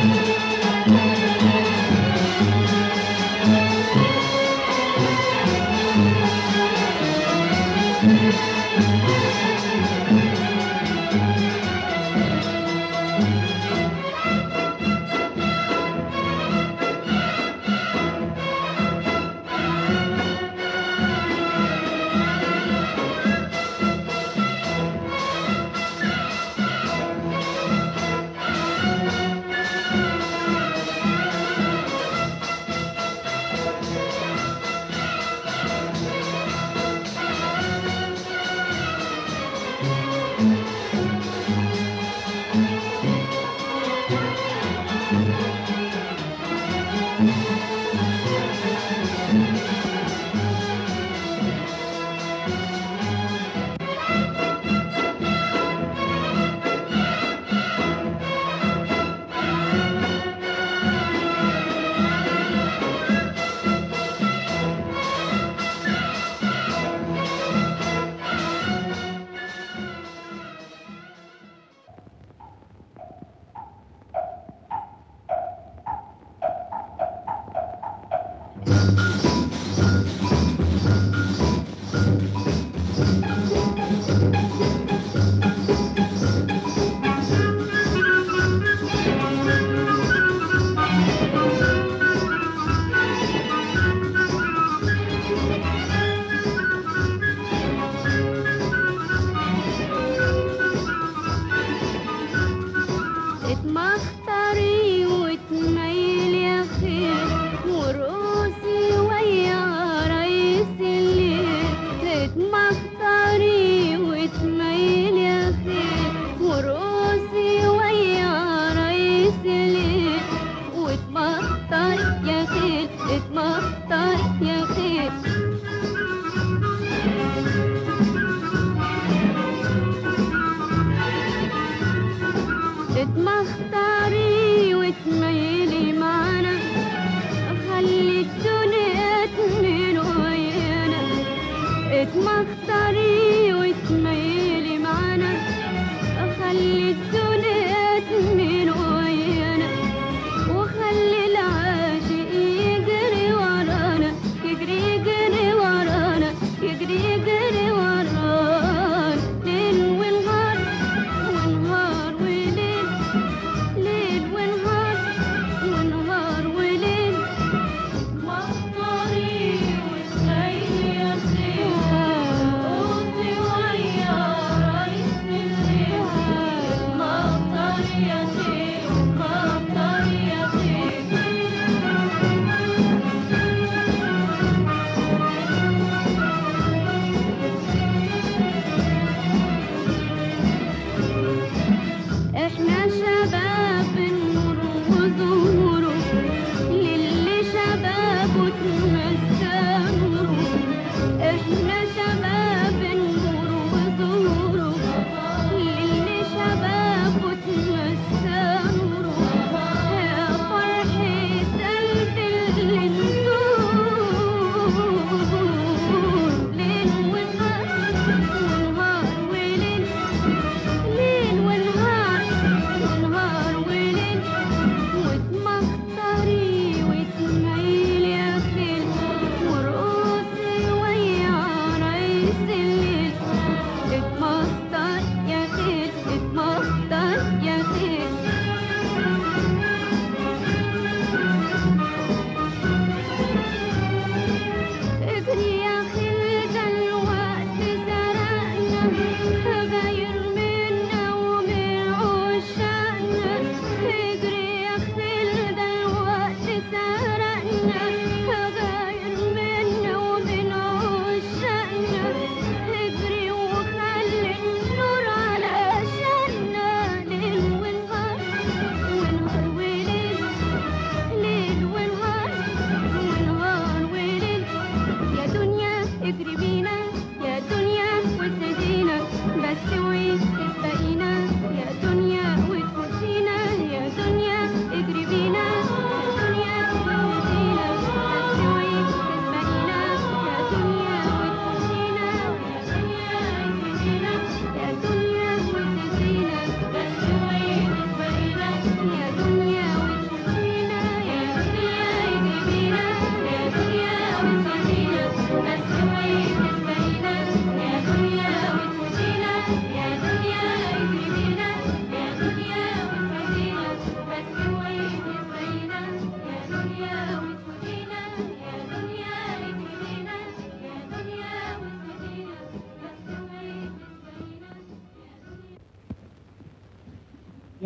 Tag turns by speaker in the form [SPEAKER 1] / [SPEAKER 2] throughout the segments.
[SPEAKER 1] اتمختري وتميل يا خير ورقصي ويا ريس الليل اتمختري وتميل يا خير ورقصي ويا ريس الليل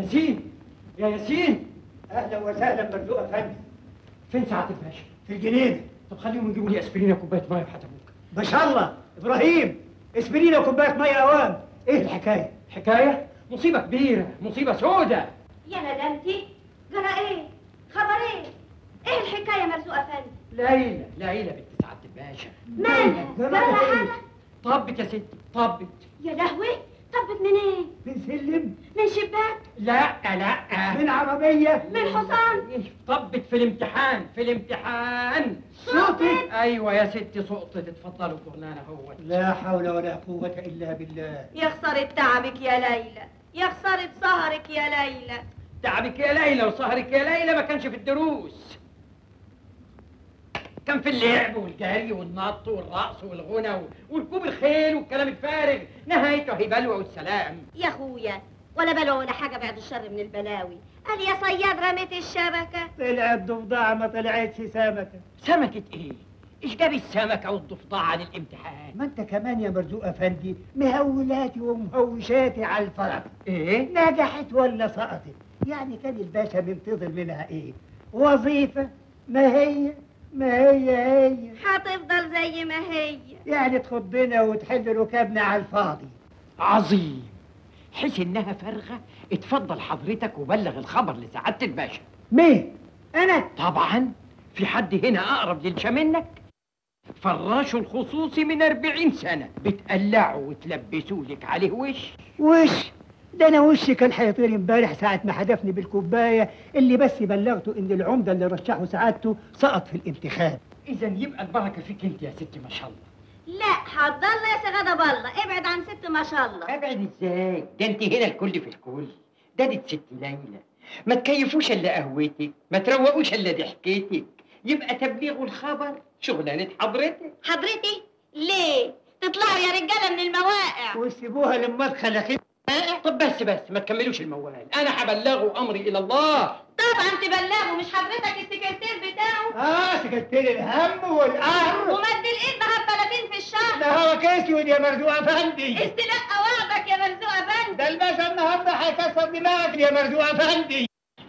[SPEAKER 2] ياسين يا ياسين
[SPEAKER 3] اهلا وسهلا مرزوق افندي
[SPEAKER 2] فين سعاده الباشا
[SPEAKER 3] في الجنينه
[SPEAKER 2] طب خليهم يجيبوا لي اسبرينا كوبايه ميه وحتى
[SPEAKER 3] ما شاء الله ابراهيم اسبرينا كوبايه ميه اوام ايه الحكايه
[SPEAKER 2] حكايه مصيبه كبيره مصيبه سودة
[SPEAKER 4] يا ندمتي جرى ايه خبر ايه ايه الحكايه مرزوق افندي
[SPEAKER 2] ليلى ليلى بنت سعاده الباشا
[SPEAKER 4] مالها
[SPEAKER 3] جرى
[SPEAKER 4] جرى
[SPEAKER 3] إيه؟
[SPEAKER 4] حاجه
[SPEAKER 2] طبت يا ستي طبت
[SPEAKER 4] يا لهوي طبت منين
[SPEAKER 3] من سلم
[SPEAKER 4] من شباك
[SPEAKER 2] لا لا
[SPEAKER 3] من عربيه
[SPEAKER 4] من حصان
[SPEAKER 2] طبت في الامتحان في الامتحان
[SPEAKER 3] صوتك
[SPEAKER 2] ايوه يا ستي سقطت اتفضلوا كورنانا هو
[SPEAKER 3] لا حول ولا قوه الا بالله
[SPEAKER 4] يا خساره تعبك يا ليلى يا خساره سهرك يا ليلى
[SPEAKER 2] تعبك يا ليلى وسهرك يا ليلى ما كانش في الدروس كان في اللعب والجري والنط والرقص والغنى وركوب الخيل والكلام الفارغ نهايته هي بلوى والسلام
[SPEAKER 4] يا اخويا ولا بلوى ولا حاجه بعد الشر من البلاوي قال يا صياد رميت الشبكه
[SPEAKER 3] طلعت ضفدعه ما طلعتش سمكه
[SPEAKER 2] سمكة ايه؟ ايش جاب السمكة والضفدعة للامتحان؟
[SPEAKER 3] ما انت كمان يا مرزوق افندي مهولاتي ومهوشاتي على الفرق
[SPEAKER 2] ايه؟
[SPEAKER 3] نجحت ولا سقطت يعني كان الباشا منتظر منها ايه وظيفه ما هي ما هي هي
[SPEAKER 4] هتفضل زي ما هي
[SPEAKER 3] يعني تخضنا وتحل ركابنا على الفاضي
[SPEAKER 2] عظيم حيث انها فارغة اتفضل حضرتك وبلغ الخبر لسعادة الباشا
[SPEAKER 3] مين انا
[SPEAKER 2] طبعا في حد هنا اقرب للشا منك فراشه الخصوصي من أربعين سنة بتقلعوا وتلبسوا لك عليه وش
[SPEAKER 3] وش ده انا وشي كان هيطير امبارح ساعة ما حدفني بالكوباية اللي بس بلغته ان العمدة اللي رشحه سعادته سقط في الانتخاب
[SPEAKER 2] اذا يبقى البركة فيك انت يا ستي ما شاء الله
[SPEAKER 4] لا هتضل يا سغادة بالله ابعد عن ست ما شاء الله
[SPEAKER 2] ابعد ازاي ده انت هنا الكل في الكل ده دي ست ليلى ما تكيفوش الا قهوتك ما تروقوش الا ضحكتك يبقى تبليغ الخبر شغلانه حضرتك
[SPEAKER 4] حضرتي ليه تطلعوا يا رجاله من المواقع
[SPEAKER 3] وسيبوها لما ادخل
[SPEAKER 2] طب بس بس ما تكملوش الموال انا هبلغه امري الى الله
[SPEAKER 4] طبعا تبلغوا مش حضرتك السكرتير بتاعه
[SPEAKER 3] اه سكتير الهم والقهر
[SPEAKER 4] ومد الايد ب 30 في الشهر
[SPEAKER 3] ده هو كاسود يا مرزوق افندي
[SPEAKER 4] استلقى وعدك يا مرزوق افندي
[SPEAKER 3] ده الباشا النهارده هيكسر دماغك يا مرزوق افندي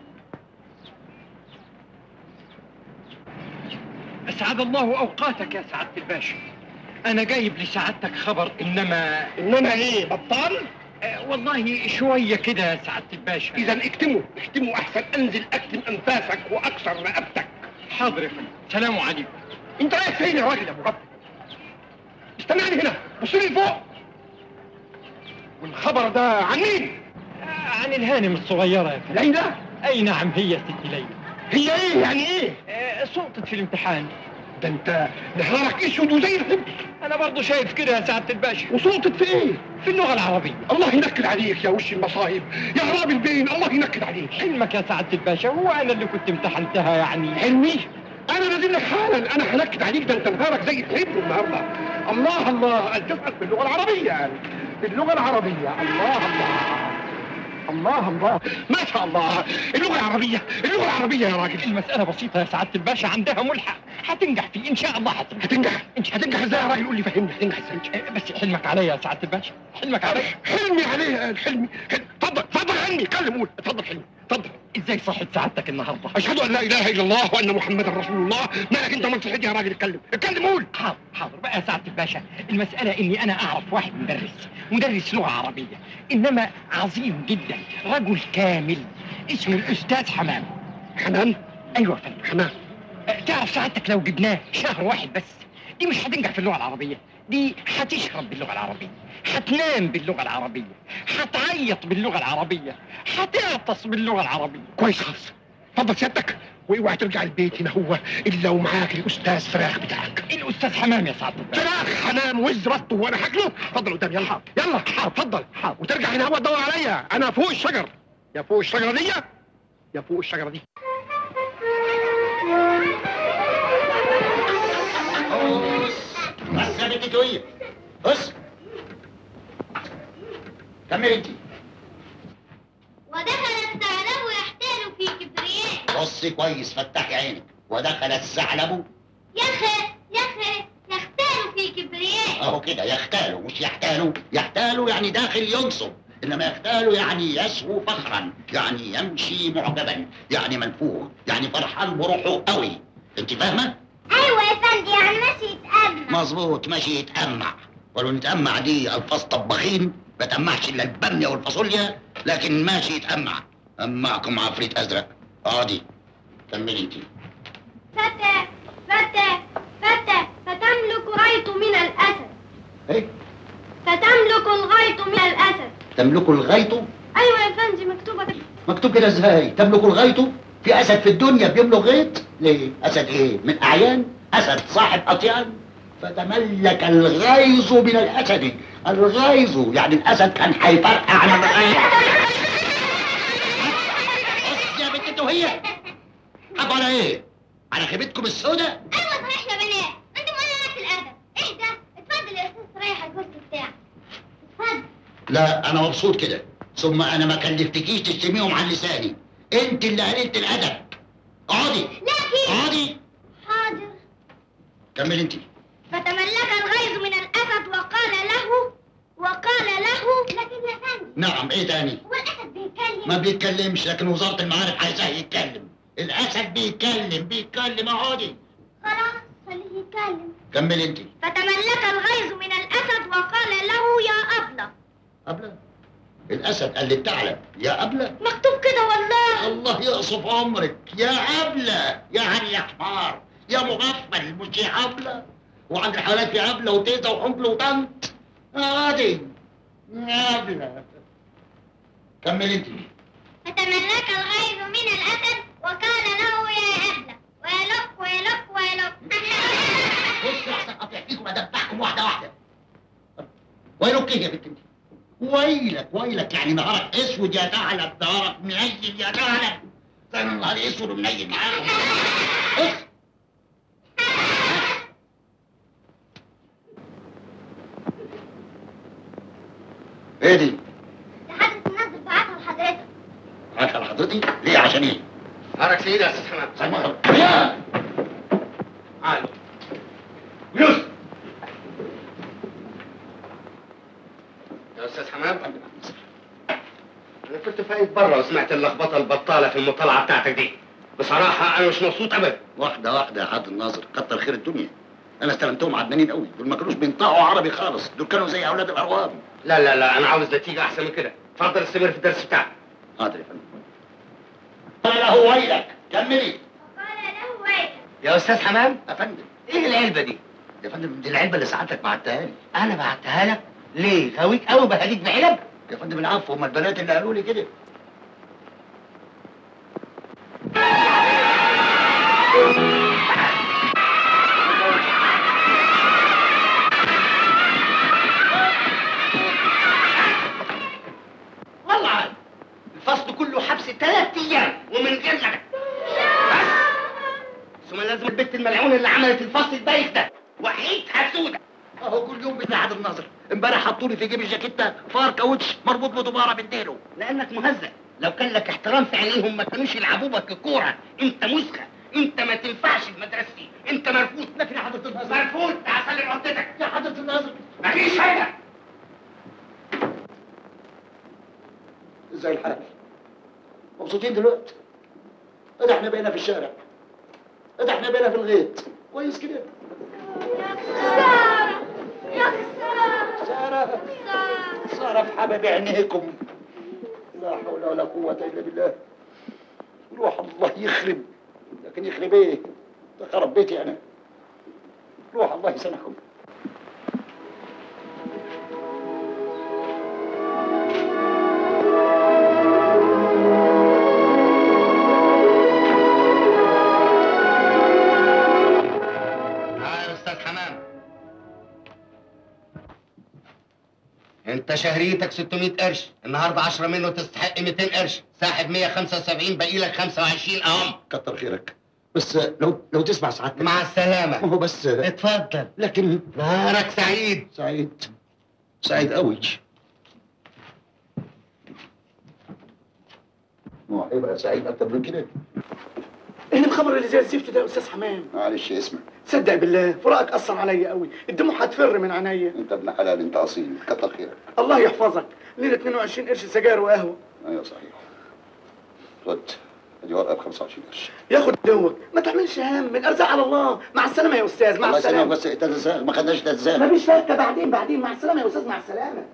[SPEAKER 2] اسعد الله اوقاتك يا سعاده الباشا انا جايب لسعادتك خبر انما
[SPEAKER 5] انما ايه بطال
[SPEAKER 2] آه والله شويه كده يا سعاده الباشا
[SPEAKER 5] اذا اكتمه اكتمه احسن انزل اكتم انفاسك واكسر رقبتك
[SPEAKER 2] حاضر يا فندم سلام عليكم
[SPEAKER 5] انت رايح فين يا راجل يا مغفل استناني هنا بص لي فوق والخبر ده عن مين
[SPEAKER 2] عن الهانم الصغيره يا فندم
[SPEAKER 5] ليلى
[SPEAKER 2] اي نعم هي ست ليلى
[SPEAKER 5] هي ايه يعني ايه
[SPEAKER 2] آه سقطت في الامتحان
[SPEAKER 5] ده انت نهارك اسود وزي الحب
[SPEAKER 2] انا برضه شايف كده يا سعاده الباشا
[SPEAKER 5] وسقطت في ايه
[SPEAKER 2] في اللغه العربيه
[SPEAKER 5] الله ينكد عليك يا وش المصايب يا غراب البين الله ينكد عليك
[SPEAKER 2] حلمك يا سعاده الباشا هو انا اللي كنت امتحنتها يعني
[SPEAKER 5] حلمي انا نازل لك حالا انا هنكد عليك ده انت نهارك زي الحبر النهارده الله الله ان تسال باللغه العربيه يعني باللغه العربيه الله الله الله الله ما شاء الله اللغه العربيه اللغه العربيه يا راجل
[SPEAKER 2] المسألة بسيطة يا سعادة الباشا عندها ملحق هتنجح فيه إن شاء الله هتنجح
[SPEAKER 5] هتنجح هتنجح ازاي يا راجل قول لي فهمني هتنجح ازاي
[SPEAKER 2] آه، بس حلمك عليا يا سعادة الباشا حلمك عليا
[SPEAKER 5] حلمي عليه حلمي حلمي. اتفضل اتفضل حلمي اتكلم قول اتفضل حلمي اتفضل
[SPEAKER 2] إزاي صحة سعادتك النهاردة
[SPEAKER 5] اشهد ان لا اله الا الله وان محمدا رسول الله مالك انت ما تصحيني يا راجل اتكلم اتكلم قول
[SPEAKER 2] حاضر حاضر بقى يا سعادة الباشا المسألة إني أنا أعرف واحد مدرس مدرس لغة عربية إنما عظيم جدا رجل كامل اسمه الأستاذ حمام
[SPEAKER 5] حنان
[SPEAKER 2] أيوة يا فندم
[SPEAKER 5] حنان
[SPEAKER 2] آه، تعرف سعادتك لو جبناه شهر واحد بس دي مش هتنجح في اللغة العربية دي هتشرب باللغة العربية هتنام باللغة العربية هتعيط باللغة العربية هتعطس باللغة العربية
[SPEAKER 5] كويس خالص اتفضل سيادتك واوعى ترجع البيت هنا هو الا ومعاك الاستاذ فراخ بتاعك
[SPEAKER 2] الأستاذ حمام يا سعادة الباشا
[SPEAKER 5] فراخ حنان وز رطه وانا هاكله اتفضل قدام يلا يلا اتفضل وترجع هنا هو تدور عليا انا فوق الشجر يا فوق الشجره دي يا فوق الشجره دي
[SPEAKER 6] بس يا بنت تويه بص كمل انت
[SPEAKER 1] ودخل الثعلب يحتال في كبرياء
[SPEAKER 6] بصي كويس فتحي عينك ودخل الثعلب
[SPEAKER 1] يخ يخ يختال في كبرياء
[SPEAKER 6] اهو كده يختالوا مش يحتالوا يحتالوا يعني داخل ينصب انما يختال يعني يسهو فخرا يعني يمشي معجبا يعني منفوخ يعني فرحان بروحه قوي انت فاهمه
[SPEAKER 1] ايوه يا فندي يعني ماشي يتقابل
[SPEAKER 6] مظبوط ماشي يتأمع ولو نتأمع دي الفاظ طباخين ما تأمعش الا الباميه والفاصوليا لكن ماشي يتأمع أمعكم عفريت ازرق اقعدي كملي انت
[SPEAKER 1] فتى فتى فتى فتملك غيط من الاسد
[SPEAKER 6] ايه
[SPEAKER 1] فتملك الغيط من الاسد
[SPEAKER 6] تملكوا الغيط
[SPEAKER 1] ايوه يا فندي مكتوبه كده
[SPEAKER 6] مكتوب كده ازاي تملكوا الغيط في اسد في الدنيا بيملك غيط ليه اسد ايه من اعيان اسد صاحب اطيان فتملك الغيظ من الاسد الغيظ يعني الاسد كان هيفرقع على الغيظ بص يا بنت انتوا هي حب على ايه على خيبتكم السوداء
[SPEAKER 1] ايوه صحيح احنا بنات انت مولعت الادب اهدى اتفضل يا استاذ ريح الكرسي بتاعك اتفضل
[SPEAKER 6] لا انا مبسوط كده ثم انا ما كلفتكيش تشتميهم عن لساني انت اللي قللت الادب اقعدي
[SPEAKER 1] لكن
[SPEAKER 6] اقعدي
[SPEAKER 1] حاضر
[SPEAKER 6] كمل انت
[SPEAKER 1] فتملك الغيظ من الاسد وقال له وقال له لكن يا فندم
[SPEAKER 6] نعم ايه تاني
[SPEAKER 1] هو الاسد بيتكلم
[SPEAKER 6] ما بيتكلمش لكن وزارة المعارف عايزاه يتكلم الاسد بيتكلم بيتكلم اقعدي
[SPEAKER 1] خلاص خليه يتكلم
[SPEAKER 6] كمل انت
[SPEAKER 1] فتملك الغيظ من الاسد وقال له يا ابله
[SPEAKER 6] أبلة الاسد قال للثعلب يا أبلة
[SPEAKER 1] مكتوب كده والله
[SPEAKER 6] الله يقصف عمرك يا أبلة يا هني يا حمار يا مغفل مش يا أبلة وعند الحالات يا أبلة وتيتا وحنفل وطنط عادي يا أبلة كمل انت
[SPEAKER 1] فتملك الغيظ من الاسد وقال له يا ابله ويلق ويلق ويلق
[SPEAKER 6] بصوا احسن قطع فيكم ادبحكم واحده واحده ويلك ايه يا بنت انت ويلك ويلك يعني نهارك اسود يا ثعلب نهارك منيل يا ثعلب زي ما النهار اسود ومنيل معاكم اخ ايه دي؟
[SPEAKER 1] لحد تنزل بعتها لحضرتك
[SPEAKER 6] عشان حضرتي؟ ليه عشان ايه؟
[SPEAKER 5] حرك سيدي يا استاذ حمام
[SPEAKER 6] سلمان يا
[SPEAKER 5] عالي
[SPEAKER 6] يوسف
[SPEAKER 5] يا استاذ حمام انا كنت فايت بره وسمعت اللخبطه البطاله في المطالعه بتاعتك دي بصراحه انا مش مبسوط ابدا
[SPEAKER 6] واحدة واحدة يا حاج الناظر كتر خير الدنيا أنا استلمتهم عدنانين قوي دول ما كانوش بينطقوا عربي خالص دول كانوا زي أولاد الأرواب
[SPEAKER 5] لا لا لا انا عاوز نتيجه احسن من كده اتفضل استمر في الدرس بتاعك
[SPEAKER 6] حاضر يا فندم قال له ويلك كملي
[SPEAKER 1] وقال له ويلك
[SPEAKER 5] يا استاذ حمام
[SPEAKER 6] يا فندم
[SPEAKER 5] ايه العلبه دي
[SPEAKER 6] يا فندم دي العلبة اللي سعادتك بعتها لي
[SPEAKER 5] انا بعتها لك ليه غاويك قوي بهديك بعلب
[SPEAKER 6] يا فندم العفو هم البنات اللي قالوا لي كده
[SPEAKER 5] والله عاد الفصل كله حبس ثلاث ايام ومن غير غدا بس ثم لازم البت الملعونه اللي عملت الفصل البايخ ده وحيدها سودة
[SPEAKER 6] اهو كل يوم بتاع الناظر امبارح حطوا لي في جيب الجاكيته فار كاوتش مربوط بدباره بالديله
[SPEAKER 5] لانك مهزأ لو كان لك احترام في عينيهم ما كانوش يلعبوا بك كوره انت مسخه انت ما تنفعش في مدرستي انت مرفوض
[SPEAKER 6] لكن يا حضرة الناظر
[SPEAKER 5] مرفوض تعال سلم عقدتك
[SPEAKER 6] يا حضرة الناظر
[SPEAKER 5] مفيش حاجه
[SPEAKER 6] ازاي الحال مبسوطين دلوقتي ده احنا بقينا في الشارع ده احنا بقينا في الغيط كويس كده
[SPEAKER 1] يا خسارة يا خسارة
[SPEAKER 6] سارة
[SPEAKER 1] خسارة
[SPEAKER 6] سارة في حباب عينيكم لا حول ولا قوة إلا بالله روح الله يخرب لكن يخرب ايه؟ ده خرب بيتي أنا روح الله يسامحكم
[SPEAKER 5] ها يا استاذ حمام انت شهريتك 600 قرش النهارده 10 منه تستحق 200 قرش ساحب 175 باقي لك 25 اهم
[SPEAKER 6] كتر خيرك بس لو لو تسمع سعادتك
[SPEAKER 5] مع
[SPEAKER 6] ما
[SPEAKER 5] السلامه
[SPEAKER 6] هو بس
[SPEAKER 5] اتفضل
[SPEAKER 6] لكن
[SPEAKER 5] نهارك سعيد
[SPEAKER 6] سعيد سعيد قوي ما هو هيبقى سعيد اكتر من كده
[SPEAKER 7] ايه الخبر اللي زي الزفت ده يا استاذ حمام
[SPEAKER 6] معلش اسمع
[SPEAKER 7] صدق بالله فراقك اثر عليا قوي الدموع هتفر من عينيا
[SPEAKER 6] انت ابن حلال انت اصيل كتر خيرك
[SPEAKER 7] الله يحفظك ليله 22 قرش سجاير وقهوه
[SPEAKER 6] ايوه صحيح خد ادي ورقه ب 25 قرش
[SPEAKER 7] ياخد دوك ما تعملش هم الارزاق على الله مع السلامه يا استاذ مع
[SPEAKER 6] الله يسلمك
[SPEAKER 7] السلامه
[SPEAKER 6] بس تتزاغ ما خدناش تتزاغ
[SPEAKER 7] مفيش فكه بعدين بعدين مع السلامه يا استاذ مع السلامه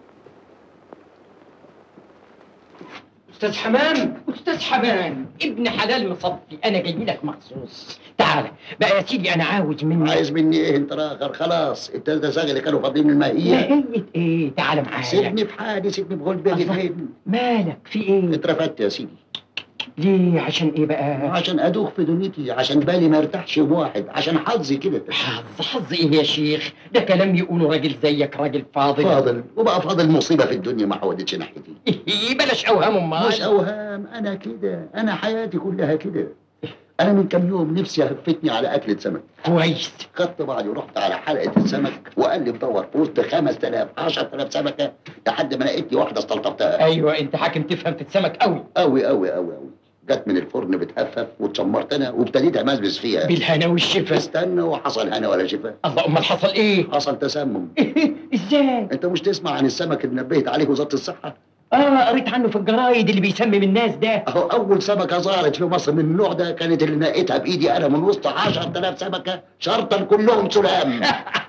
[SPEAKER 2] استاذ حمام استاذ حمام ابن حلال مصفي انا جاي لك مخصوص تعال بقى يا سيدي انا عاوز مني
[SPEAKER 6] عايز مني ايه انت راخر خلاص التلاتة اللي كانوا فاضيين من الماهيه
[SPEAKER 2] ماهية ايه تعال معايا
[SPEAKER 6] سيبني في حالي سيبني في غلبي
[SPEAKER 2] الله.
[SPEAKER 6] فين
[SPEAKER 2] مالك في ايه
[SPEAKER 6] اترفدت يا سيدي
[SPEAKER 2] ليه عشان ايه بقى
[SPEAKER 6] عشان ادوخ في دنيتي عشان بالي ما ارتاحش يوم واحد عشان حظي كده
[SPEAKER 2] حظ حظ ايه يا شيخ ده كلام يقوله راجل زيك راجل فاضل
[SPEAKER 6] فاضل وبقى فاضل مصيبه في الدنيا ما حودتش ناحيتي
[SPEAKER 2] إيه بلاش اوهام امال
[SPEAKER 6] مش اوهام انا كده انا حياتي كلها كده انا من كام يوم نفسي هفتني على اكله سمك
[SPEAKER 2] كويس
[SPEAKER 6] خدت بعضي ورحت على حلقه السمك وقال لي بدور في وسط 5000 10000 سمكه لحد ما لقيت لي واحده استلطفتها
[SPEAKER 2] ايوه انت حاكم تفهم في السمك قوي
[SPEAKER 6] قوي قوي قوي قوي جت من الفرن بتهفف واتشمرت انا وابتديت امزمز فيها
[SPEAKER 2] بالهنا والشفا
[SPEAKER 6] استنى وحصل هنا ولا شفا
[SPEAKER 2] الله امال حصل ايه
[SPEAKER 6] حصل تسمم
[SPEAKER 2] ازاي
[SPEAKER 6] انت مش تسمع عن السمك اللي نبهت عليه وزاره الصحه
[SPEAKER 2] اه قريت عنه في الجرايد اللي بيسمم الناس ده
[SPEAKER 6] اهو اول سمكه ظهرت في مصر من النوع ده كانت اللي نقيتها بايدي انا من وسط 10000 سمكه شرطا كلهم سلام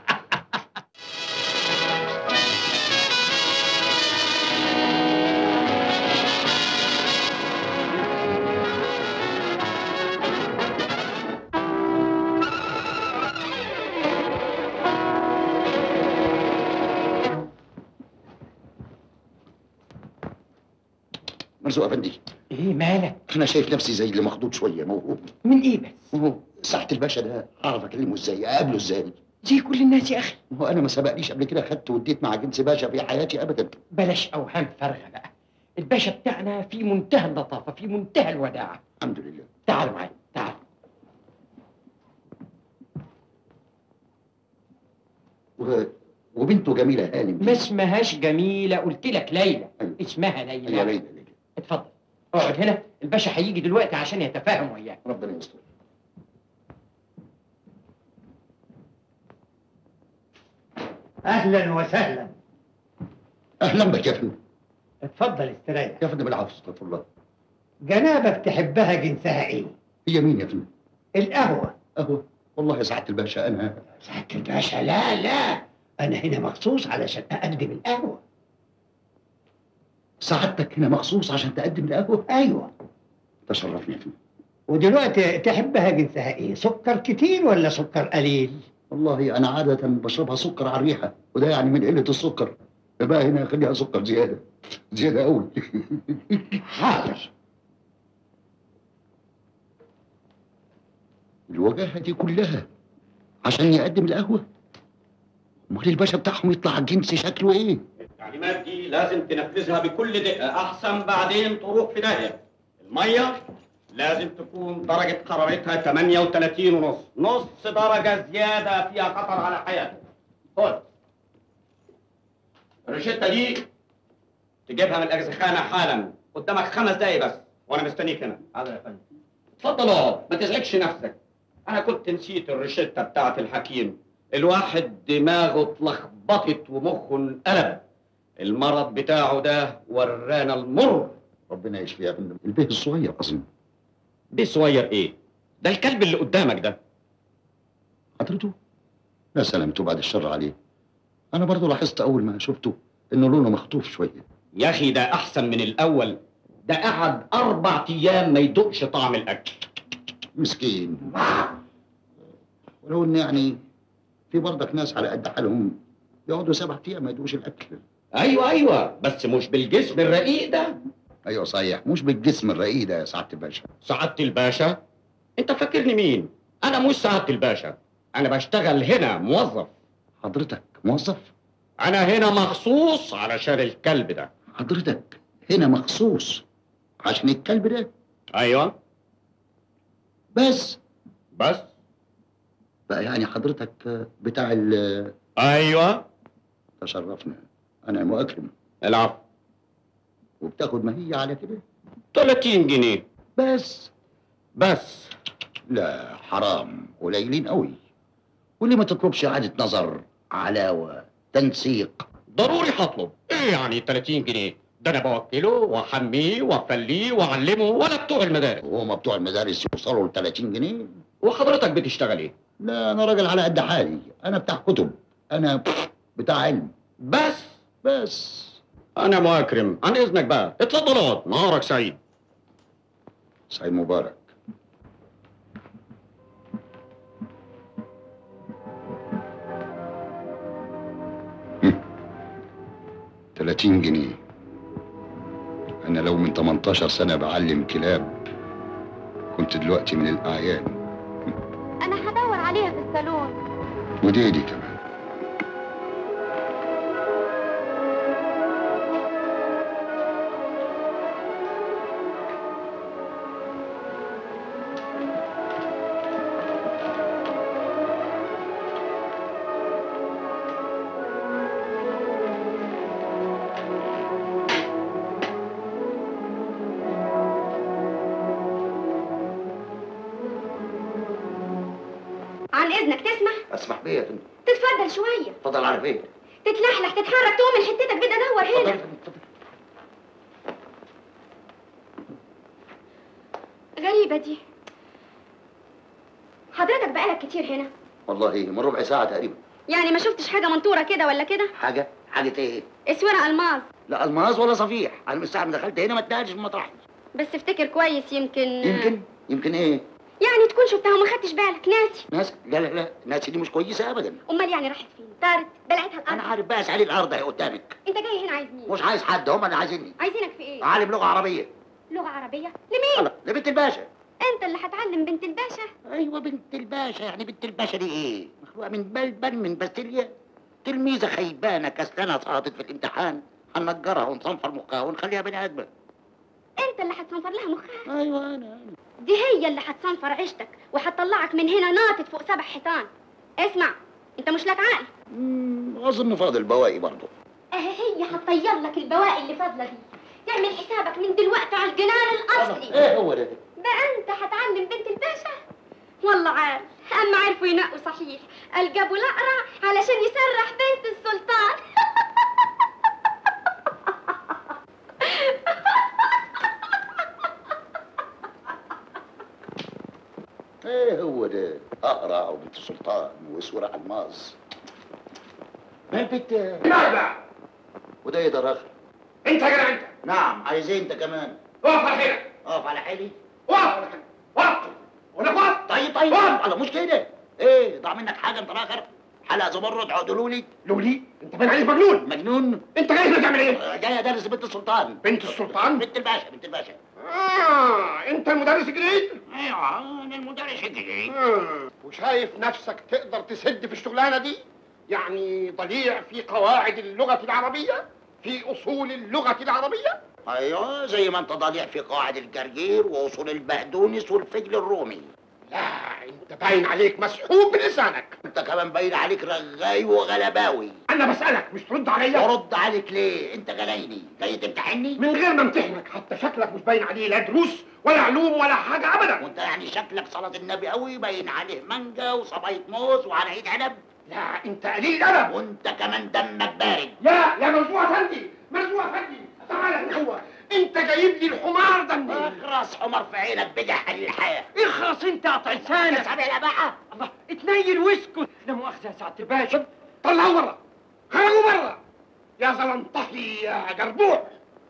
[SPEAKER 6] مرزوق افندي
[SPEAKER 2] ايه مالك
[SPEAKER 6] انا شايف نفسي زي اللي مخضوض شويه موهوب
[SPEAKER 2] من ايه بس
[SPEAKER 6] هو ساعة الباشا ده اعرف اكلمه ازاي اقابله ازاي
[SPEAKER 2] زي كل الناس يا اخي
[SPEAKER 6] هو انا ما سبقليش قبل كده خدت واديت مع جنس باشا في حياتي ابدا
[SPEAKER 2] بلاش اوهام فارغه بقى الباشا بتاعنا في منتهى اللطافه في منتهى الوداعه
[SPEAKER 6] الحمد لله
[SPEAKER 2] تعال معايا تعال
[SPEAKER 6] و... وبنته جميله هانم دي.
[SPEAKER 2] ما اسمهاش جميله قلت لك ليلى
[SPEAKER 6] أيوة.
[SPEAKER 2] اسمها
[SPEAKER 6] هي
[SPEAKER 2] ليلى
[SPEAKER 6] ليلى ليلى
[SPEAKER 2] اتفضل اقعد هنا الباشا هيجي دلوقتي عشان يتفاهم وياك
[SPEAKER 6] ربنا يستر
[SPEAKER 3] اهلا وسهلا
[SPEAKER 6] اهلا بك يا فندم
[SPEAKER 3] اتفضل استريح
[SPEAKER 6] يا فندم العفو استغفر الله
[SPEAKER 3] جنابك تحبها جنسها ايه
[SPEAKER 6] هي مين يا فندم
[SPEAKER 3] القهوه
[SPEAKER 6] اهو والله يا سعاده الباشا انا
[SPEAKER 3] سعاده الباشا لا لا انا هنا مخصوص علشان اقدم القهوه
[SPEAKER 6] سعادتك هنا مخصوص عشان تقدم القهوه
[SPEAKER 3] ايوه
[SPEAKER 6] تشرفني يا فندم
[SPEAKER 3] ودلوقتي تحبها جنسها ايه سكر كتير ولا سكر قليل
[SPEAKER 6] والله انا عاده بشربها سكر على الريحه وده يعني من قله السكر بقى هنا خليها سكر زياده زياده قوي
[SPEAKER 3] حاضر
[SPEAKER 6] الوجاهه دي كلها عشان يقدم القهوه امال الباشا بتاعهم يطلع الجنس شكله ايه
[SPEAKER 8] التعليمات دي لازم تنفذها بكل دقة أحسن بعدين تروح في داهية المية لازم تكون درجة حرارتها 38 ونص نص درجة زيادة فيها خطر على حياتك خد الروشتة دي تجيبها من الأجزخانة حالا قدامك خمس دقايق بس وأنا مستنيك هنا حاضر يا فندم اتفضل اقعد ما تزعجش نفسك أنا كنت نسيت الروشتة بتاعت الحكيم الواحد دماغه اتلخبطت ومخه انقلب المرض بتاعه ده ورانا المر
[SPEAKER 6] ربنا يشفيه يا فندم البيه الصغير اظن
[SPEAKER 8] دي صغير ايه ده الكلب اللي قدامك ده
[SPEAKER 6] حضرته لا سلامته بعد الشر عليه انا برضو لاحظت اول ما شفته انه لونه مخطوف شويه
[SPEAKER 8] يا اخي ده احسن من الاول ده قعد اربع ايام ما يدوقش طعم الاكل
[SPEAKER 6] مسكين ولو ان يعني في برضك ناس على قد حالهم يقعدوا سبع ايام ما يدوقوش الاكل
[SPEAKER 8] ايوه ايوه بس مش بالجسم الرقيق ده
[SPEAKER 6] ايوه صحيح مش بالجسم الرقيق ده يا سعاده الباشا
[SPEAKER 8] سعادة الباشا انت فاكرني مين انا مش سعادة الباشا انا بشتغل هنا موظف
[SPEAKER 6] حضرتك موظف
[SPEAKER 8] انا هنا مخصوص علشان الكلب ده
[SPEAKER 6] حضرتك هنا مخصوص عشان الكلب ده
[SPEAKER 8] ايوه
[SPEAKER 6] بس
[SPEAKER 8] بس
[SPEAKER 6] بقى يعني حضرتك بتاع ال
[SPEAKER 8] ايوه
[SPEAKER 6] تشرفنا انا مؤكرم
[SPEAKER 8] العفو
[SPEAKER 6] وبتاخد ما هي على كده
[SPEAKER 8] 30 جنيه
[SPEAKER 6] بس
[SPEAKER 8] بس
[SPEAKER 6] لا حرام قليلين قوي واللي ما تطلبش اعاده نظر علاوه تنسيق
[SPEAKER 8] ضروري هطلب ايه يعني 30 جنيه ده انا بوكله واحميه وافليه واعلمه ولا بتوع المدارس
[SPEAKER 6] وهما بتوع المدارس يوصلوا ل 30 جنيه
[SPEAKER 8] وحضرتك بتشتغل ايه
[SPEAKER 6] لا انا راجل على قد حالي انا بتاع كتب انا بتاع علم
[SPEAKER 8] بس
[SPEAKER 6] بس
[SPEAKER 8] انا مكرم عن اذنك بقى اتفضل اقعد نهارك سعيد
[SPEAKER 6] سعيد مبارك هم. 30 جنيه انا لو من 18 سنه بعلم كلاب كنت دلوقتي من الاعيان
[SPEAKER 1] انا هدور عليها في الصالون
[SPEAKER 6] ودي دي كمان
[SPEAKER 4] عن اذنك تسمح
[SPEAKER 6] اسمح بيه يا فندم
[SPEAKER 4] تتفضل شويه
[SPEAKER 6] اتفضل على فين
[SPEAKER 4] تتلحلح تتحرك تقوم من حتتك بدي ادور
[SPEAKER 6] اتفضل
[SPEAKER 4] هنا
[SPEAKER 6] اتفضل
[SPEAKER 4] غريبه دي حضرتك بقالك كتير هنا
[SPEAKER 6] والله من ربع ساعه تقريبا
[SPEAKER 4] يعني ما شفتش حاجه منطوره كده ولا كده
[SPEAKER 6] حاجه حاجه ايه
[SPEAKER 4] اسوره الماظ
[SPEAKER 6] لا الماس ولا صفيح انا من ساعه ما دخلت هنا ما اتنقلش من مطرحي
[SPEAKER 4] بس افتكر كويس يمكن
[SPEAKER 6] يمكن يمكن ايه
[SPEAKER 4] يعني تكون شفتها وما خدتش بالك ناسي
[SPEAKER 6] ناس لا لا لا الناس دي مش كويسه ابدا
[SPEAKER 4] امال يعني راحت فين طارت بلعتها
[SPEAKER 6] انا
[SPEAKER 4] الارض
[SPEAKER 6] عارف بقى اسالي الارض اهي قدامك
[SPEAKER 4] انت جاي هنا عايز مين
[SPEAKER 6] مش عايز حد هم اللي عايزيني
[SPEAKER 4] عايزينك في ايه
[SPEAKER 6] عالم لغه عربيه
[SPEAKER 4] لغه عربيه لمين
[SPEAKER 6] الله لبنت الباشا
[SPEAKER 4] انت اللي هتعلم بنت الباشا
[SPEAKER 6] ايوه بنت الباشا يعني بنت الباشا دي ايه مخلوقه من بلبل من باستيليا تلميذه خيبانه كسلانه سقطت في الامتحان هننجرها ونصنفر مخها ونخليها بني ادمه
[SPEAKER 4] انت اللي هتصنفر لها مخها
[SPEAKER 6] ايوه انا أنا.
[SPEAKER 4] دي هي اللي هتصنفر عيشتك وهتطلعك من هنا ناطط فوق سبع حيطان اسمع انت مش لك عقل
[SPEAKER 6] مم، اظن فاضل بواقي برضه
[SPEAKER 4] اهي هي هتطير لك البواقي اللي فاضله دي تعمل حسابك من دلوقتي على الجنان الاصلي
[SPEAKER 6] ايه هو ده
[SPEAKER 4] بقى انت هتعلم بنت الباشا والله عال اما عرفوا ينقوا صحيح قال جابوا الاقرع علشان يسرح بنت السلطان
[SPEAKER 6] ايه هو ده اقرع وبنت سلطان واسوره الماس ما البت
[SPEAKER 5] لا
[SPEAKER 6] وده ايه ده راخر
[SPEAKER 5] انت يا جدع انت
[SPEAKER 6] نعم عايز ايه انت كمان
[SPEAKER 5] اقف على حيلك
[SPEAKER 6] اقف على حالي
[SPEAKER 5] اقف وقف ولا وقف
[SPEAKER 6] طيب طيب
[SPEAKER 5] وقف.
[SPEAKER 6] الله مش كده ايه ضاع منك حاجه انت راخر حلقه زمرد عقدلوا لي
[SPEAKER 5] لولي انت باين عليك مجنون
[SPEAKER 6] مجنون
[SPEAKER 5] انت جاي هنا تعمل ايه
[SPEAKER 6] آه، جاي ادرس بنت السلطان
[SPEAKER 5] بنت السلطان
[SPEAKER 6] بنت الباشا بنت الباشا
[SPEAKER 5] اه انت المدرس الجديد
[SPEAKER 6] ايوه انا المدرس الجديد
[SPEAKER 5] آه. وشايف نفسك تقدر تسد في الشغلانه دي يعني ضليع في قواعد اللغه العربيه في اصول اللغه العربيه
[SPEAKER 6] ايوه زي ما انت ضليع في قواعد الجرجير واصول البقدونس والفجل الرومي
[SPEAKER 5] لا انت باين عليك مسحوب بلسانك
[SPEAKER 6] انت كمان باين عليك رغاي وغلباوي
[SPEAKER 5] انا بسالك مش ترد عليا
[SPEAKER 6] ورد عليك ليه انت جايني جاي تمتحني
[SPEAKER 5] من غير ما امتحنك حتى شكلك مش باين عليه لا دروس ولا علوم ولا حاجه ابدا
[SPEAKER 6] وانت يعني شكلك صلاة النبي قوي باين عليه مانجا وصباية موز وعلى عيد عنب
[SPEAKER 5] لا انت قليل ادب
[SPEAKER 6] وانت كمان دمك بارد
[SPEAKER 5] يا يا مرزوع افندي مرزوع افندي تعالى هو انت جايب لي الحمار ده منين
[SPEAKER 6] اخرس حمر في عينك بدح الحياة
[SPEAKER 2] اخرس انت قطع لسانك
[SPEAKER 6] تسحب الاباحة
[SPEAKER 2] الله اتنيل واسكت لا مؤاخذه يا سعاده الباشا
[SPEAKER 5] طلعوا بره خرجوا بره يا زلنطحي يا جربوع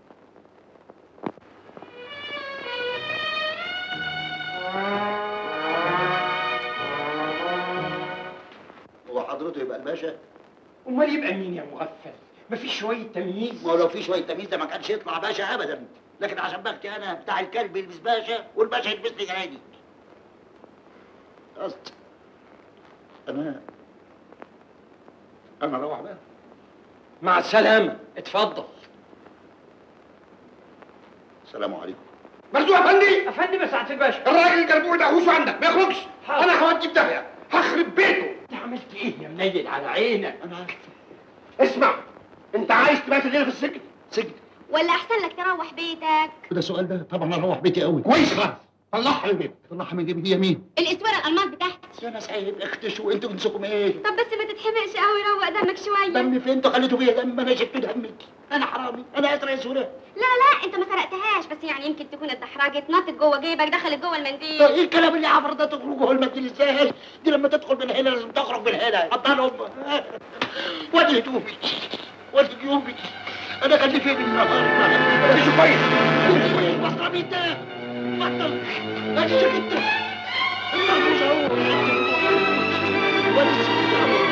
[SPEAKER 6] هو حضرته يبقى الباشا
[SPEAKER 2] امال يبقى مين يا مغفل مفيش شويه تمييز
[SPEAKER 6] ما هو لو في شوية تمييز ده ما كانش يطلع باشا ابدا لكن عشان بختي انا بتاع الكلب يلبس باشا والباشا يلبس لي جنادي قصد انا انا اروح بقى
[SPEAKER 2] مع السلامه اتفضل
[SPEAKER 6] السلام عليكم
[SPEAKER 5] مرزوع افندي
[SPEAKER 2] افندم يا سعاده الباشا
[SPEAKER 5] الراجل الجربوع ده هوشه عندك ما يخرجش
[SPEAKER 2] حاضر.
[SPEAKER 5] انا هوديه في داهيه هخرب بيته
[SPEAKER 2] انت عملت ايه يا منيل على عينك
[SPEAKER 6] انا عارف
[SPEAKER 5] اسمع انت عايز تبات الليله في السجن
[SPEAKER 6] سجن
[SPEAKER 4] ولا احسن لك تروح بيتك
[SPEAKER 6] وده سؤال ده طبعا انا اروح بيتي قوي
[SPEAKER 5] كويس خالص طلعها من جيبك
[SPEAKER 6] طلعها من جيبي هي مين
[SPEAKER 4] الاسوره الالمان بتاعتي
[SPEAKER 6] يا ناس عيب اختشوا انتوا جنسكم ايه
[SPEAKER 4] طب بس ما تتحمقش قوي روق دمك شويه
[SPEAKER 6] دمي فين انتوا خليتوا فيها دم انا شفت دمك انا حرامي انا اسرع سورة
[SPEAKER 4] لا لا انت ما سرقتهاش بس يعني يمكن تكون اتدحرجت نطت جوه جيبك دخلت جوه المنديل
[SPEAKER 6] طيب ايه الكلام اللي عبر ده تخرج جوه المنزل ازاي دي لما تدخل من هنا لازم تخرج من هنا حطها لهم وادي هدومي وادي جيوبي انا خلي فين النهار
[SPEAKER 5] مش كويس
[SPEAKER 6] مصر مين ده بطل ادي شكلت المرموش اهو وادي السكت اهو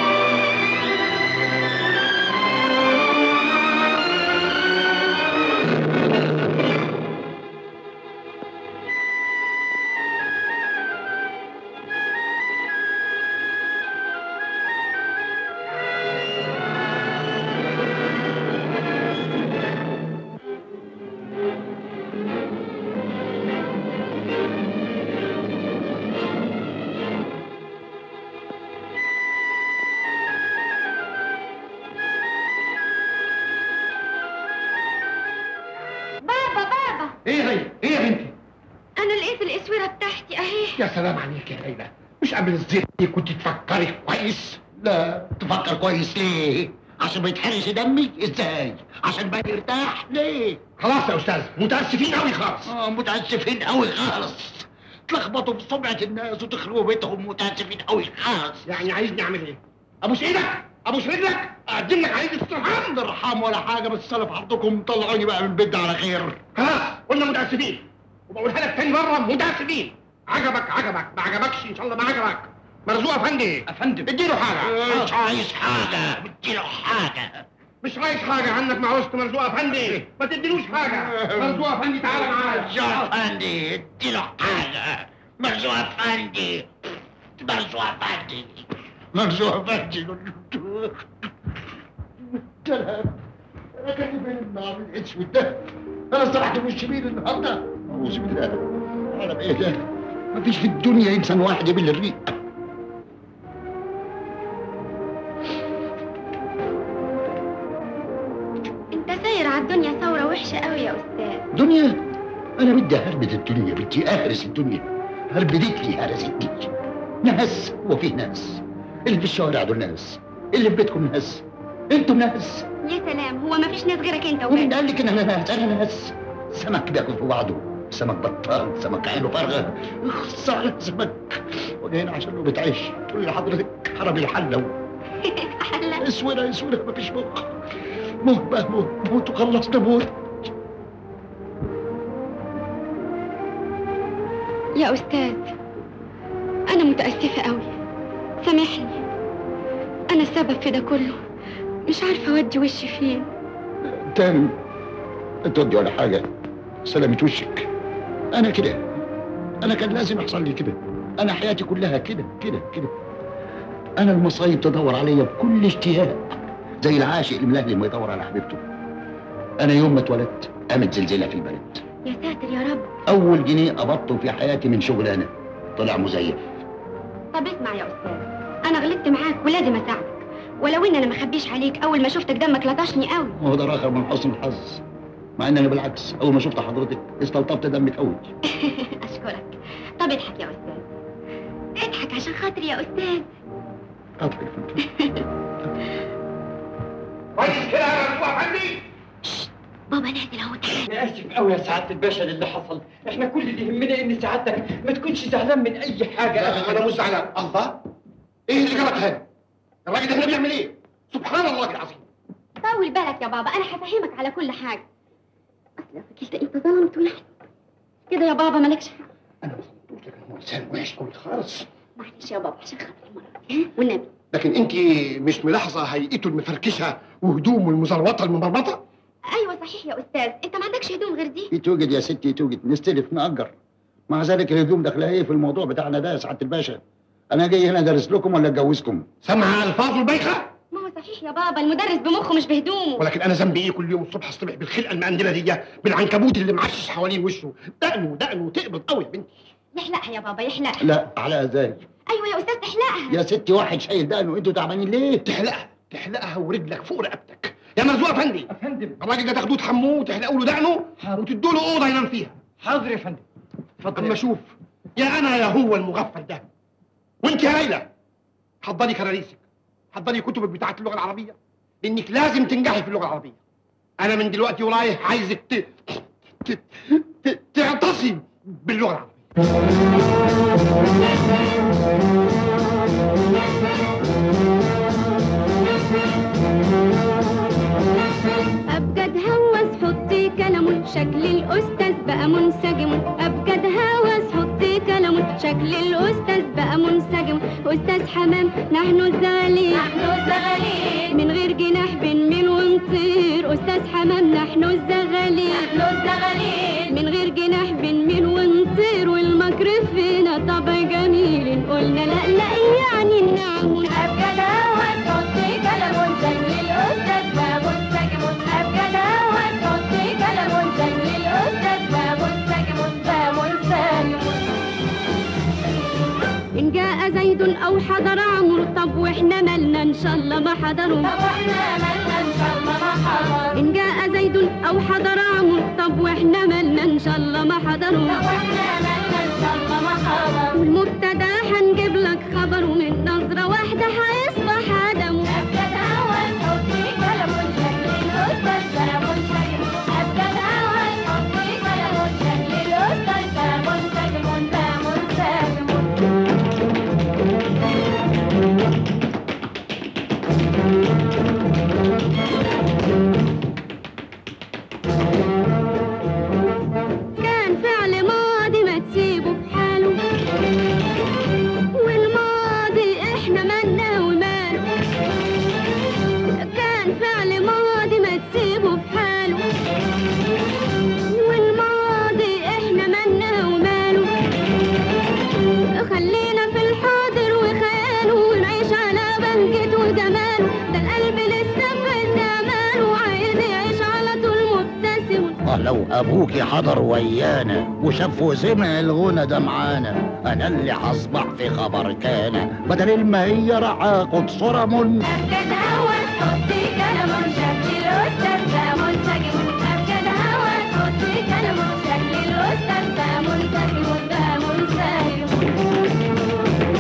[SPEAKER 4] بابا بابا
[SPEAKER 5] ايه هي ايه يا بنتي
[SPEAKER 4] انا لقيت الاسوره بتاعتي اهي
[SPEAKER 5] يا سلام عليك يا ليلى مش قبل الزيت دي كنت تفكري كويس
[SPEAKER 6] لا تفكر كويس ليه عشان ما يتحرقش دمي ازاي عشان ما يرتاح ليه
[SPEAKER 5] خلاص يا استاذ متاسفين قوي خالص
[SPEAKER 6] اه متاسفين قوي خالص تلخبطوا في سمعة الناس وتخربوا بيتهم متاسفين قوي خالص
[SPEAKER 5] يعني عايزني اعمل ايه ابوس ايدك ابوس رجلك اقدم لك عليك استرحام
[SPEAKER 6] عند ارحام ولا حاجة بس صلف عرضكم طلعوني بقى من البيت ده على خير
[SPEAKER 5] خلاص قلنا متاسفين وبقولها لك تاني مره متاسفين عجبك عجبك ما عجبكش ان شاء الله ما عجبك مرزوق افندي
[SPEAKER 2] افندم
[SPEAKER 5] اديله حاجه
[SPEAKER 6] مش عايز حاجة بديله حاجة
[SPEAKER 5] مش عايز حاجه عنك مع وسط مرزوق افندي ما تديلوش حاجه مرزوق افندي تعالى معايا
[SPEAKER 6] مرزوق افندي اديله حاجة مرزوق افندي مرزوق افندي مرزوق افندي كلام انا كان فين النار الاسود ده انا سرحت في الشميل النهارده اعوذ بالله انا بايه ده مفيش في الدنيا انسان واحد يبل الريق
[SPEAKER 4] انت ساير على الدنيا ثوره وحشه قوي يا استاذ
[SPEAKER 6] دنيا انا بدي هربة الدنيا بدي اهرس الدنيا هربدتني هرستني ناس وفي ناس اللي في الشوارع دول ناس اللي في بيتكم ناس انتم ناس
[SPEAKER 4] يا سلام هو ما فيش ناس غيرك انت
[SPEAKER 6] ومين
[SPEAKER 4] وبس
[SPEAKER 6] قال لك ان انا ناس انا ناس سمك بياكل في بعضه سمك بطال سمك عينه فارغه اخص على سمك وجايين عشان له بتعيش تقول لي حضرتك حرمي الحله
[SPEAKER 4] حلا
[SPEAKER 6] اسوره اسوره مفيش مخ موت بقى موت موت وخلصنا موت
[SPEAKER 4] يا استاذ انا متاسفه قوي سامحني انا السبب في ده كله مش عارفه اودي وشي فين
[SPEAKER 6] تاني تودي ولا حاجة سلامة وشك أنا كده أنا كان لازم يحصل لي كده أنا حياتي كلها كده كده كده أنا المصايب تدور عليا بكل اشتياق زي العاشق الملهي لما يدور على حبيبته أنا يوم ما اتولدت قامت زلزلة في البلد
[SPEAKER 4] يا ساتر يا رب
[SPEAKER 6] أول جنيه قبضته في حياتي من شغلانة طلع مزيف
[SPEAKER 4] طب اسمع يا استاذ انا غلطت معاك ولازم اساعدك ولو ان انا ما اخبيش عليك اول ما شفتك دمك لطشني قوي
[SPEAKER 6] وهو ده آخر من حسن الحظ مع إن أنا بالعكس أول ما شفت حضرتك استلطفت دمك قوي
[SPEAKER 4] اشكرك طب اضحك يا استاذ اضحك عشان خاطري يا استاذ
[SPEAKER 6] أضحك
[SPEAKER 5] كويس كده يا مرزوق افندي
[SPEAKER 4] بابا نازل اهو تعالى
[SPEAKER 2] انا اسف قوي يا سعاده الباشا للي حصل احنا كل اللي يهمنا ان سعادتك ما تكونش زعلان من اي حاجه
[SPEAKER 5] لا انا مش زعلان الله ايه اللي جابك هنا الراجل ده هنا بيعمل ايه سبحان الله العظيم
[SPEAKER 4] طول بالك يا بابا انا هفهمك على كل حاجه اصل يا فكيلة انت ظلمته يعني كده يا بابا مالكش حق
[SPEAKER 5] انا قلت لك هو انسان وحش قوي خالص
[SPEAKER 4] معلش يا بابا عشان خاطري المره دي ها والنبي
[SPEAKER 5] لكن انت مش ملاحظه هيئته المفركشه وهدومه المزروطه الممرمطه
[SPEAKER 4] ايوه صحيح يا استاذ انت ما عندكش هدوم غير دي
[SPEAKER 6] توجد يا ستي توجد نستلف نأجر مع ذلك الهدوم داخلها ايه في الموضوع بتاعنا ده يا سعاده الباشا انا جاي هنا ادرس لكم ولا اتجوزكم
[SPEAKER 5] سمع الفاظه البايخه
[SPEAKER 4] ما هو صحيح يا بابا المدرس بمخه مش بهدومه
[SPEAKER 5] ولكن انا ذنبي ايه كل يوم الصبح الصبح بالخلقه المقندله دي بالعنكبوت اللي معشش حوالين وشه دقنه دقنه تقبض قوي يا بنتي
[SPEAKER 4] يحلقها يا بابا يحلقها
[SPEAKER 6] لا على ازاي
[SPEAKER 4] ايوه يا استاذ تحلقها
[SPEAKER 6] يا ستي واحد شايل دقنه انتوا تعبانين ليه
[SPEAKER 5] تحلقها تحلقها ورجلك فوق رقبتك يا مرزوق يا فندم
[SPEAKER 2] افندم
[SPEAKER 5] الراجل ده تاخدوه تحموه وتحلقوا له دقنه وتدوا له اوضه ينام فيها
[SPEAKER 2] حاضر يا فندم اتفضل
[SPEAKER 5] اما
[SPEAKER 2] يا
[SPEAKER 5] شوف يا انا يا هو المغفل ده وانت يا ليلى حضري كراريسك حضري كتبك بتاعت اللغه العربيه لانك لازم تنجحي في اللغه العربيه انا من دلوقتي ورايح عايزك ت... ت... ت... تعتصي باللغه العربيه
[SPEAKER 4] أبجد هوس حطي كلام شكل الأستاذ بقى منسجم أبجد هوس حطي كلام شكل الأستاذ بقى منسجم أستاذ حمام نحن الزغاليل نحن الزغاليل من غير جناح بنميل ونطير أستاذ حمام نحن الزغاليل نحن الزغاليل من غير جناح بنميل ونطير والمكر فينا طبع جميل قلنا لا لا يعني نعم أبجد هوس حطي كلام شكل الأستاذ بقى منسجم أبجد هوس حطي كلام شكل الأستاذ بقى منسجم بقى منسجم إن جاء زيد أو حضر عمرو طب وإحنا مالنا إن شاء الله ما حضروا طب وإحنا مالنا إن شاء الله ما حضروا إن جاء زيد أو حضر عمرو طب وإحنا مالنا إن شاء الله ما حضروا طب وإحنا مالنا إن شاء الله ما حضروا والمبتدا هنجيب لك خبر ومن نظرة واحدة هيصبح آدم أبجد أول حطي كلام شكل الأستاذ بقى منسجم أبجد أول حطي كلام شكل الأستاذ بقى منسجم بقى منسجم كان فعل ماضي ما تسيبه في حاله والماضي احنا مالنا وماله كان فعل ماضي ما تسيبه في حاله والماضي احنا مالنا وماله خلينا في الحاضر وخياله ونعيش على بهجته وجماله ده القلب لسه في اماله وعايز يعيش على طول مبتسم
[SPEAKER 6] آه لو ابوكي حضر ويانا وشاف وسمع الغنى ده معانا انا اللي هصبح في خبر كان بدل ما هي رعاقد صرم
[SPEAKER 4] أبجد هوس حطي كلام شكل الأستاذ ده منسجم أبجد هوس حطي كلام شكل الأستاذ ده منسجم ده منسجم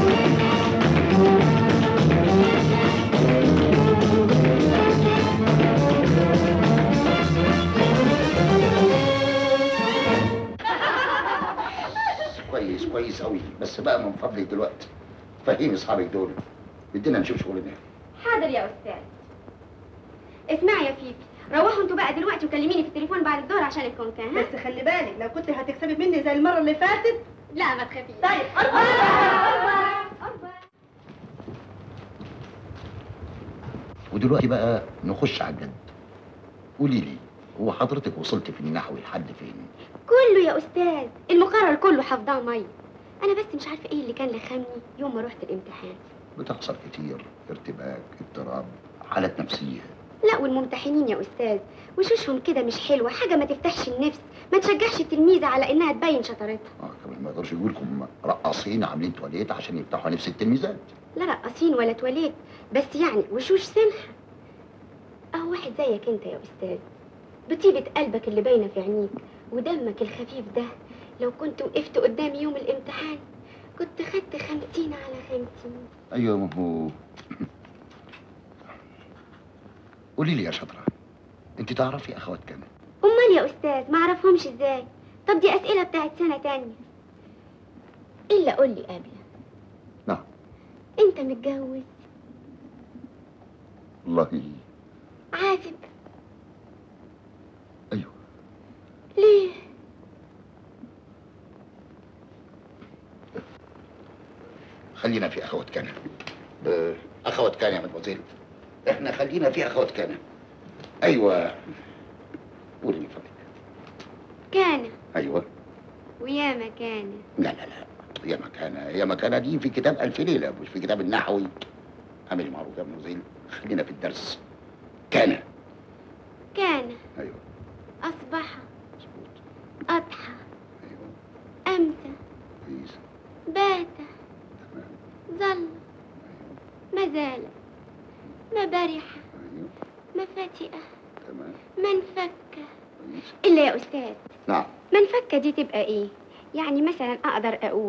[SPEAKER 6] كويس كويس قوي بس بقى من فضلك دلوقتي فهمي اصحابك دول بدينا نشوف شغلنا
[SPEAKER 4] حاضر يا أستاذ اسمعي يا فيفي روحوا انتوا بقى دلوقتي وكلميني في التليفون بعد الظهر عشان الكونكان ها؟
[SPEAKER 9] بس خلي بالك لو كنت هتكسبي مني زي المره اللي فاتت
[SPEAKER 4] لا ما تخافيش
[SPEAKER 9] طيب
[SPEAKER 6] ودلوقتي بقى نخش على الجد قولي لي هو حضرتك وصلت في النحو لحد فين
[SPEAKER 4] كله يا أستاذ المقرر كله حافظاه مية أنا بس مش عارفة إيه اللي كان لخمني يوم ما رحت الامتحان
[SPEAKER 6] بتخسر كتير ارتباك اضطراب حالات نفسيه
[SPEAKER 4] لا والممتحنين يا أستاذ وشوشهم كده مش حلوة حاجة ما تفتحش النفس ما تشجعش التلميذة على إنها تبين شطارتها
[SPEAKER 6] اه كمان ما يقدرش يقول لكم رقاصين عاملين تواليت عشان يفتحوا نفس التلميذات
[SPEAKER 4] لا رقاصين ولا تواليت بس يعني وشوش سمحة أهو واحد زيك أنت يا أستاذ بطيبة قلبك اللي باينة في عينيك ودمك الخفيف ده لو كنت وقفت قدامي يوم الامتحان كنت خدت خمسين على خمسين
[SPEAKER 6] ايوه ما هو قولي لي يا شاطره انت تعرفي اخوات كام
[SPEAKER 4] أمال يا أستاذ ما أعرفهمش إزاي طب دي أسئلة بتاعت سنة تانية إلا قول لي قبل
[SPEAKER 6] نعم
[SPEAKER 4] أنت متجوز
[SPEAKER 6] والله
[SPEAKER 4] عازب
[SPEAKER 6] ايوه
[SPEAKER 4] ليه
[SPEAKER 6] خلينا في اخوات كان آه، اخوات كان يا مدموزيل احنا خلينا في اخوات كان ايوه قولي لي فضلك
[SPEAKER 4] كان
[SPEAKER 6] ايوه
[SPEAKER 4] ويا ما كان
[SPEAKER 6] لا لا لا يا مكانة يا مكانة دي في كتاب ألف ليلة مش في كتاب النحوي اعملي معروف يا ابن زين خلينا في الدرس كان
[SPEAKER 4] كان
[SPEAKER 6] ايوه
[SPEAKER 4] أصبح
[SPEAKER 6] مظبوط
[SPEAKER 4] أضحى
[SPEAKER 6] ايوه
[SPEAKER 4] أمسى
[SPEAKER 6] كويس
[SPEAKER 4] بات
[SPEAKER 6] تمام
[SPEAKER 4] ظل ما زال ما برح
[SPEAKER 6] ايوه
[SPEAKER 4] ما فتئ
[SPEAKER 6] تمام
[SPEAKER 4] ما انفك
[SPEAKER 6] كويس
[SPEAKER 4] إلا يا أستاذ
[SPEAKER 6] نعم
[SPEAKER 4] ما انفك دي تبقى إيه؟ يعني مثلا أقدر أقول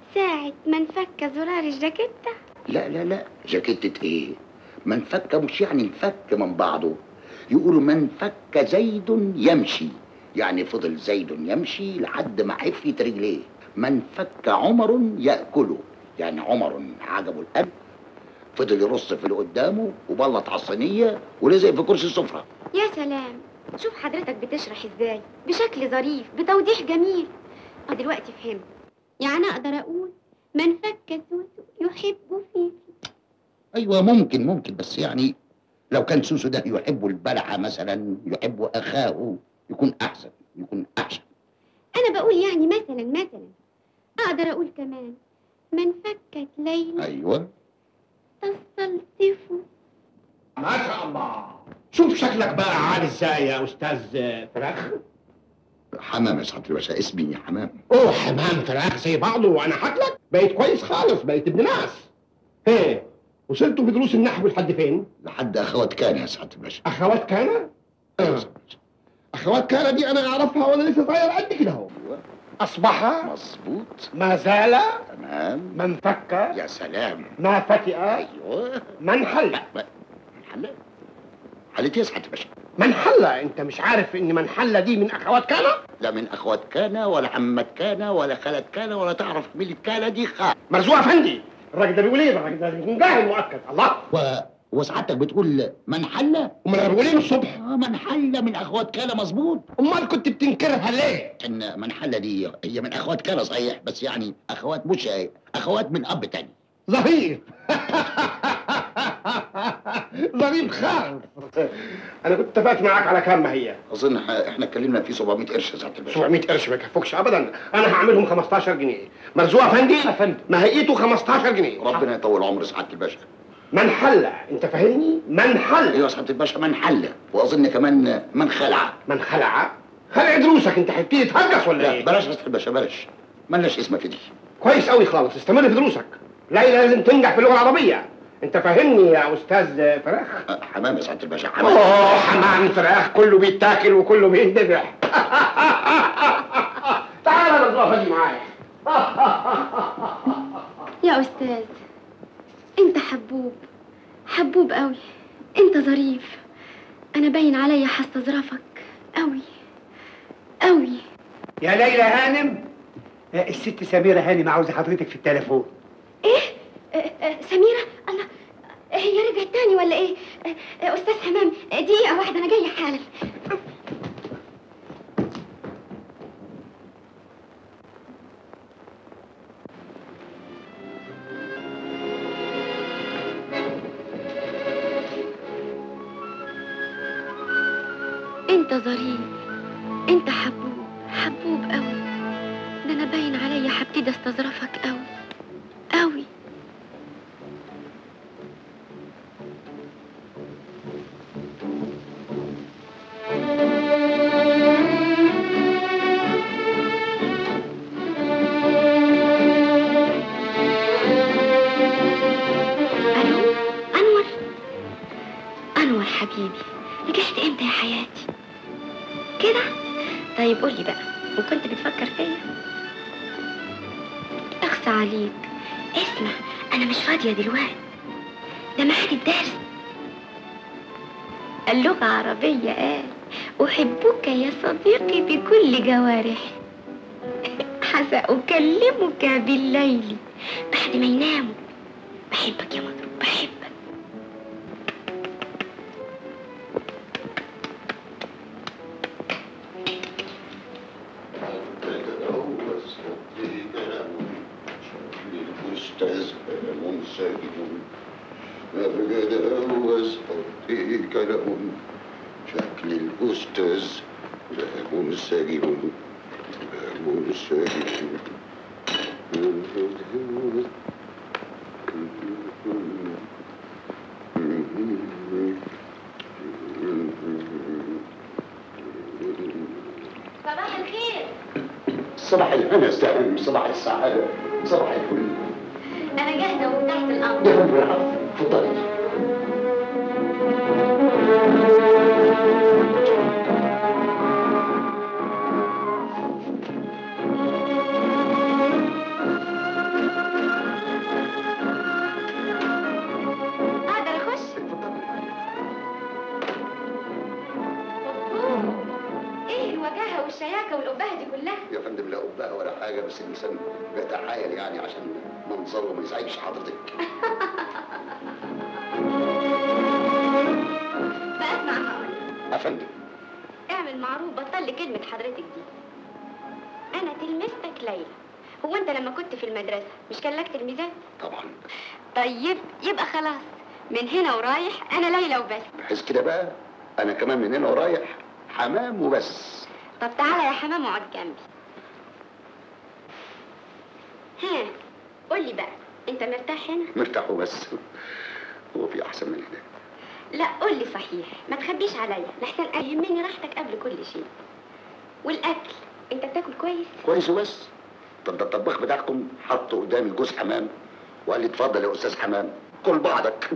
[SPEAKER 4] ساعة ما انفك زرار الجاكيتة
[SPEAKER 6] لا لا لا جاكيتة ايه ما انفك مش يعني انفك من بعضه يقولوا من فك زيد يمشي يعني فضل زيد يمشي لحد ما حفيت رجليه من فك عمر يأكله يعني عمر عجبه الأكل فضل يرص في اللي قدامه وبلط على الصينية ولزق في كرسي السفرة
[SPEAKER 4] يا سلام شوف حضرتك بتشرح ازاي بشكل ظريف بتوضيح جميل اه دلوقتي فهمت يعني اقدر اقول من فك سوسو يحب فيك
[SPEAKER 6] ايوه ممكن ممكن بس يعني لو كان سوسو ده يحب البلعة مثلا يحب اخاه يكون احسن يكون احسن
[SPEAKER 4] انا بقول يعني مثلا مثلا اقدر اقول كمان من فكت ليلى
[SPEAKER 6] ايوه
[SPEAKER 4] تستلطف
[SPEAKER 5] ما شاء الله شوف شكلك بقى عالي ازاي يا استاذ فراخ
[SPEAKER 6] حمام يا سعاده الباشا اسمي حمام
[SPEAKER 5] اوه حمام فراخ زي بعضه وانا حكلك بقيت كويس خالص بقيت ابن ناس ايه وصلتوا في دروس النحو لحد فين
[SPEAKER 6] لحد اخوات كان يا سعاده الباشا
[SPEAKER 5] اخوات كان
[SPEAKER 6] أيوة يا سعادة الباشا.
[SPEAKER 5] اخوات كان دي انا اعرفها وانا لسه صغير قد كده اهو
[SPEAKER 6] ايوه
[SPEAKER 5] اصبح
[SPEAKER 6] مظبوط
[SPEAKER 5] ما زال
[SPEAKER 6] تمام
[SPEAKER 5] من فك
[SPEAKER 6] يا سلام
[SPEAKER 5] ما فتئ
[SPEAKER 6] ايوه
[SPEAKER 5] من حل
[SPEAKER 6] حل حلت يا سعاده الباشا
[SPEAKER 5] من حل انت مش عارف ان من حل دي من اخوات كان
[SPEAKER 6] لا من اخوات كان ولا عمت كان ولا خالة كان ولا تعرف مين كان دي خال
[SPEAKER 5] مرزوق افندي الراجل ده بيقول ايه الراجل ده بيكون جاهل مؤكد الله
[SPEAKER 6] و... وسعادتك بتقول من حل
[SPEAKER 5] امال انا بقول ايه الصبح
[SPEAKER 6] آه من حل من اخوات كان مظبوط
[SPEAKER 5] امال كنت بتنكرها ليه
[SPEAKER 6] ان من حل دي هي من اخوات كان صحيح بس يعني اخوات مش اخوات من اب تاني
[SPEAKER 5] ظريف ظريف خالص انا كنت اتفقت معاك على كام ما هي
[SPEAKER 6] اظن ح- احنا اتكلمنا في 700 قرش يا سعاده الباشا
[SPEAKER 5] 700 قرش ما يكفوكش ابدا انا هعملهم 15 جنيه مرزوق افندي
[SPEAKER 3] أفندي.
[SPEAKER 5] ماهيته 15 جنيه
[SPEAKER 6] ربنا يطول عمر سعاده الباشا
[SPEAKER 5] من حل انت فاهمني من حل
[SPEAKER 6] ايوه سعاده الباشا من حل واظن كمان من خلع
[SPEAKER 5] من خلع خلع دروسك انت هتبتدي تهجس ولا
[SPEAKER 6] لا
[SPEAKER 5] ايه
[SPEAKER 6] بلاش يا سعاده الباشا بلاش ملناش اسم في دي
[SPEAKER 5] كويس قوي خالص استمر في دروسك ليلى لازم تنجح في اللغه العربيه انت فاهمني يا استاذ فراخ
[SPEAKER 6] أه، حمام يا سعاده الباشا حمام
[SPEAKER 5] اوه حمام فراخ كله بيتاكل وكله بيندبح تعال انا افندي معايا
[SPEAKER 4] يا استاذ انت حبوب حبوب قوي انت ظريف انا باين عليا هستظرفك قوي قوي
[SPEAKER 3] يا ليلى هانم آه، الست سميرة هانم عاوزة حضرتك في التليفون
[SPEAKER 4] ايه آه، آه، سميرة الله هي رجعت تاني ولا ايه آه، آه، استاذ حمام آه، دقيقة واحدة انا جاية حالا انت ظريف انت حبوب حبوب قوي ده انا باين عليا هبتدي استظرفك قوي قوي الو انور انور حبيبي رجعت امتى يا حياتي كده طيب قولي بقى وكنت بتفكر فيا اخصى عليك اسمع انا مش فاضيه دلوقتي ده ميعاد الدرس اللغة عربية قال أحبك يا صديقي بكل جوارحي حسأكلمك بالليل بعد ما يناموا بحبك يا مضروب بحبك
[SPEAKER 6] الأستاذ منسجم أتجاوز حبي كلام شكل الأستاذ منسجم منسجم
[SPEAKER 4] صباح الخير
[SPEAKER 6] صباح الهنا يا سلام صباح السعادة صباح الفل
[SPEAKER 4] أنا جاهزة وتحت الأمر
[SPEAKER 6] يا رب العفو تفضلي
[SPEAKER 4] والشياكه والابهه دي كلها
[SPEAKER 6] يا فندم لا قبها ولا حاجه بس الانسان بيتحايل يعني عشان منظره ما يزعجش حضرتك
[SPEAKER 4] بقى اسمع هقول
[SPEAKER 6] يا فندم
[SPEAKER 4] اعمل معروف بطل لي كلمه حضرتك دي انا تلمستك ليلى هو انت لما كنت في المدرسه مش كان لك تلميذات
[SPEAKER 6] طبعا
[SPEAKER 4] طيب يبقى خلاص من هنا ورايح انا ليلى وبس
[SPEAKER 6] بحيث كده بقى انا كمان من هنا ورايح حمام وبس
[SPEAKER 4] طب تعالى يا حمام اقعد جنبي ها قول لي بقى انت مرتاح هنا
[SPEAKER 6] مرتاح وبس هو في احسن من هنا
[SPEAKER 4] لا قول لي صحيح ما تخبيش عليا لحسن يهمني راحتك قبل كل شيء والاكل انت بتاكل كويس
[SPEAKER 6] كويس وبس طب ده الطباخ بتاعكم حطه قدامي جوز حمام وقال لي اتفضل يا استاذ حمام كل بعضك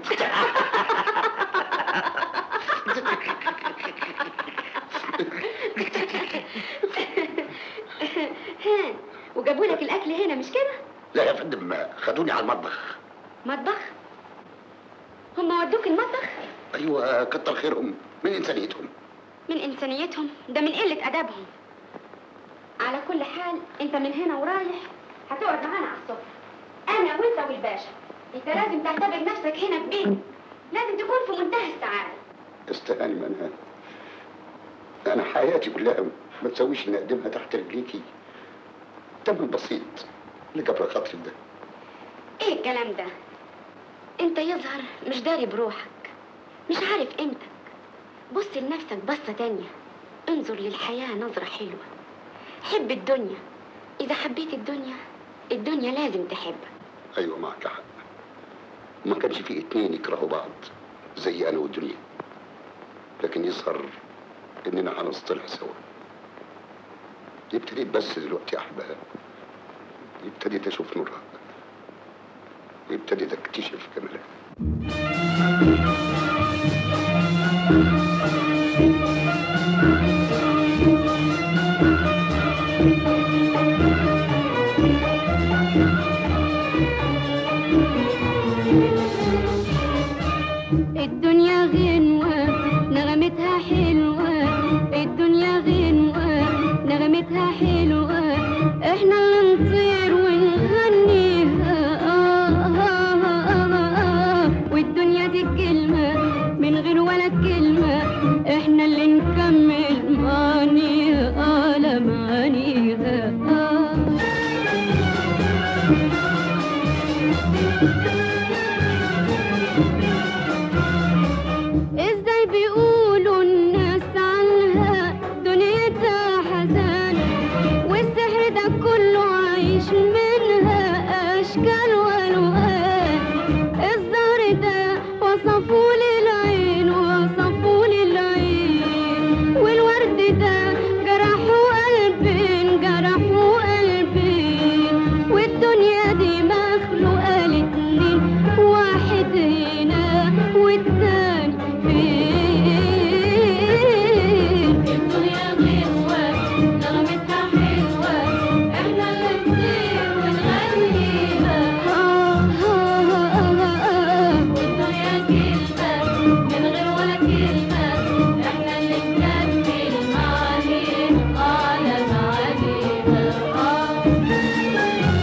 [SPEAKER 4] ها وجابوا لك الاكل هنا مش كده
[SPEAKER 6] لا يا فندم خدوني على المطبخ
[SPEAKER 4] مطبخ هم ودوك المطبخ
[SPEAKER 6] ايوه كتر خيرهم من انسانيتهم
[SPEAKER 4] من انسانيتهم ده من قله ادبهم على كل حال انت من هنا ورايح هتقعد معانا على السفره انا وانت والباشا انت لازم تعتبر نفسك هنا في بيتك لازم تكون في منتهى السعاده
[SPEAKER 6] استهاني منها انا حياتي كلها ما تسويش اني اقدمها تحت رجليكي تمن بسيط لجبر خاطري ده
[SPEAKER 4] ايه الكلام ده انت يظهر مش داري بروحك مش عارف قيمتك بص لنفسك بصة تانية انظر للحياة نظرة حلوة حب الدنيا إذا حبيت الدنيا الدنيا لازم تحبك
[SPEAKER 6] ايوه معك حق ما كانش في اتنين يكرهوا بعض زي انا والدنيا لكن يظهر اننا هنصطلح سوا ابتديت بس دلوقتي احبها ابتديت اشوف نورها ابتديت اكتشف جمالها
[SPEAKER 4] الدنيا غنوة نغمتها حلوة الدنيا غنوة نغمتها حلوة احنا اللي نطير ونغنيها آه آه آه آه والدنيا دي كلمة من غير ولا كلمة احنا اللي نكمل معانيها آه لا معانيها آه ازاي بيقولوا الناس عنها دنيتها حزان والسحر ده كله عايش منها اشكال والوان الزهر ده وصفوا للعين وصفوا للعين والورد ده جرحوا قلبين جرحوا قلبين والدنيا دي مخلوقة الاتنين واحد هنا والتاني فين الدنيا غنوة نغمتها حلوة احنا اللي نطير ونغنيها والدنيا كلمة من غير ولا كلمة احنا اللي نكمل معانيها على معانيها آه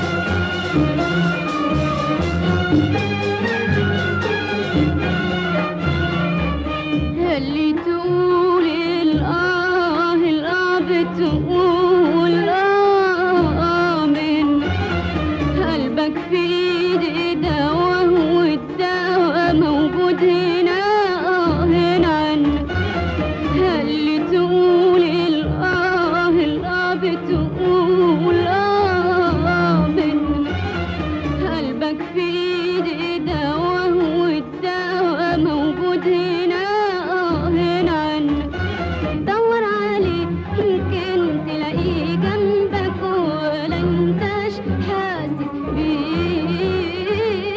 [SPEAKER 4] اللي تقول الآه الآه بتقول آه من قلبك في ايدي دواء والدواء موجود هنا آه هنا عنك اللي تقول الآه الآه بتقول آه من قلبك في ايدي دواء والدواء موجود هنا آه هنا عنك دور عليه يمكن تلاقيه جنبك ولا انتش حاسس بيه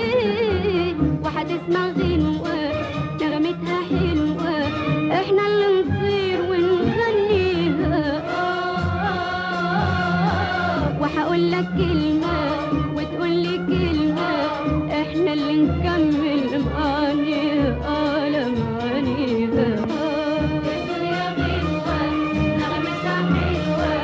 [SPEAKER 4] وهتسمع غنوة نغمتها حلوة احنا اللي نطير ونغنيها وهقول لك كلمة وتقول لي كلمة احنا اللي نكمل معانيها على معانيها الدنيا غنوة نغمتها حلوة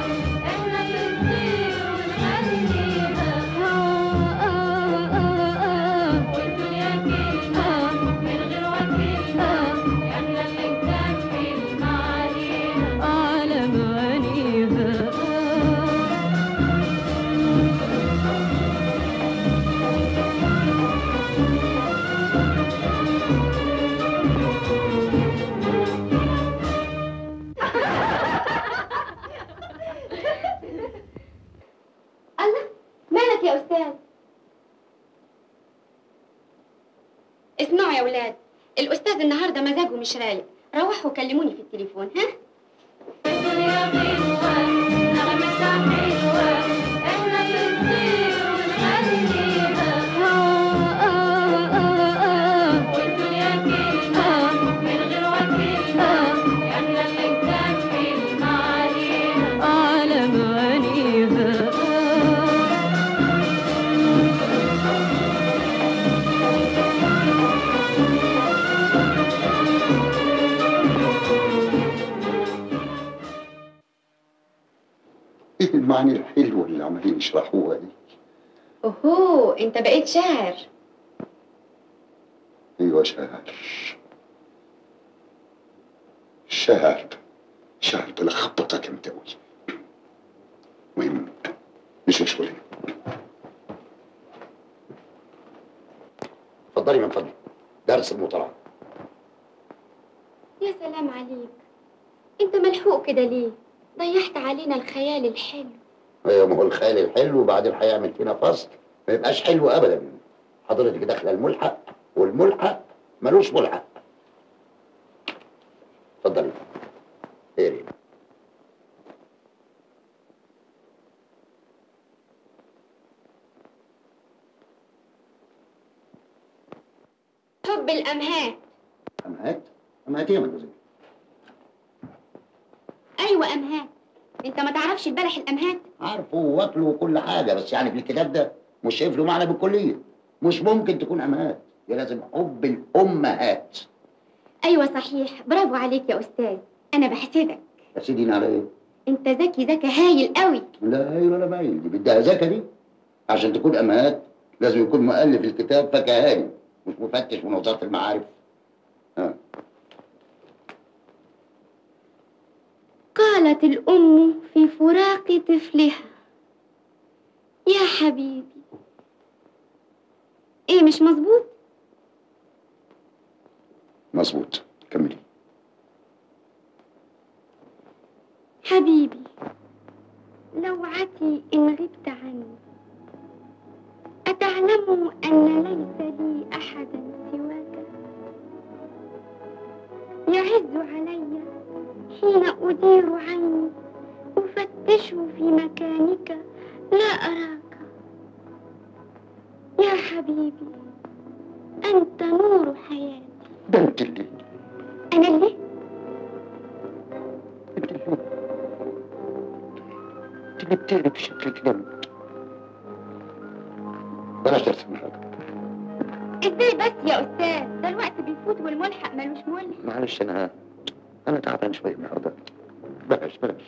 [SPEAKER 4] والدنيا كلها من غير وكيل احنا اللي نكمل معانيها على معانيها الله مالك يا أستاذ اسمعوا يا ولاد الأستاذ النهاردة مزاجه مش رايق روحوا كلموني في التليفون ها الدنيا حلوة نغمتها حلوة احنا اللي نطير ونغنيها والدنيا كلها من غير وكيل احنا اللي نكمل معانيها على معانيها
[SPEAKER 6] ايه المعاني الحلوه اللي عمالين يشرحوها دي
[SPEAKER 4] اوهو انت بقيت شاعر
[SPEAKER 6] ايوه شاعر شاعر شاعر بلخبطك انت قوي مهم مش شغلي اتفضلي من فضلك درس المطالعه
[SPEAKER 4] يا سلام عليك انت ملحوق كده ليه ضيعت علينا الخيال الحلو
[SPEAKER 6] ايوه ما هو الخيال الحلو وبعدين هيعمل فينا فصل ما يبقاش حلو ابدا حضرتك داخله الملحق والملحق ملوش ملحق اتفضلي ايه
[SPEAKER 4] حب الامهات
[SPEAKER 6] امهات امهات ايه يا مدرسة
[SPEAKER 4] ايوه امهات انت ما تعرفش البلح الامهات
[SPEAKER 6] عارفه واكله وكل حاجه بس يعني في الكتاب ده مش شايف له معنى بالكليه مش ممكن تكون امهات دي لازم حب الامهات
[SPEAKER 4] ايوه صحيح برافو عليك يا استاذ انا بحسدك
[SPEAKER 6] يا سيدي على ايه؟
[SPEAKER 4] انت ذكي ذكي هايل قوي
[SPEAKER 6] لا هي ولا مايل دي بدها ذكا دي عشان تكون امهات لازم يكون مؤلف الكتاب فكهاني مش مفتش من وزاره المعارف ها
[SPEAKER 4] قالت الام في فراق طفلها يا حبيبي ايه مش مظبوط
[SPEAKER 6] مظبوط كملي
[SPEAKER 4] حبيبي لوعتي إن غبت عني أتعلم أن ليس لي أحدا سواك يعز علي حين أدير عيني أفتش في مكانك لا أراك يا حبيبي أنت نور حياتي
[SPEAKER 6] ده انت اللي
[SPEAKER 4] أنا اللي
[SPEAKER 6] انت اللي انت اللي بتقلب شكلك جامد بلاش ترسم حاجه
[SPEAKER 4] ازاي بس يا استاذ ده الوقت بيفوت والملحق ملوش ملحق
[SPEAKER 6] معلش انا انا تعبان شويه النهارده بلاش بلاش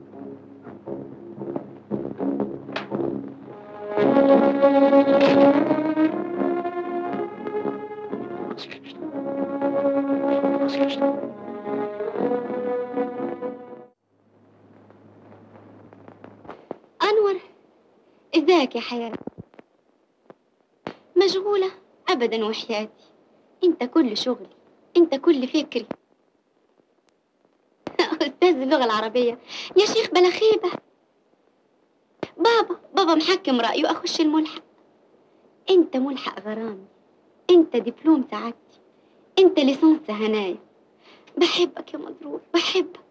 [SPEAKER 4] انور ازيك يا حياتي مشغوله ابدا وحياتي انت كل شغلي انت كل فكري استاذ اللغه العربيه يا شيخ بلا خيبه بابا بابا محكم رايه اخش الملحق انت ملحق غرامي انت دبلوم سعادتي انت ليسانس هنايا بحبك يا مضروب بحبك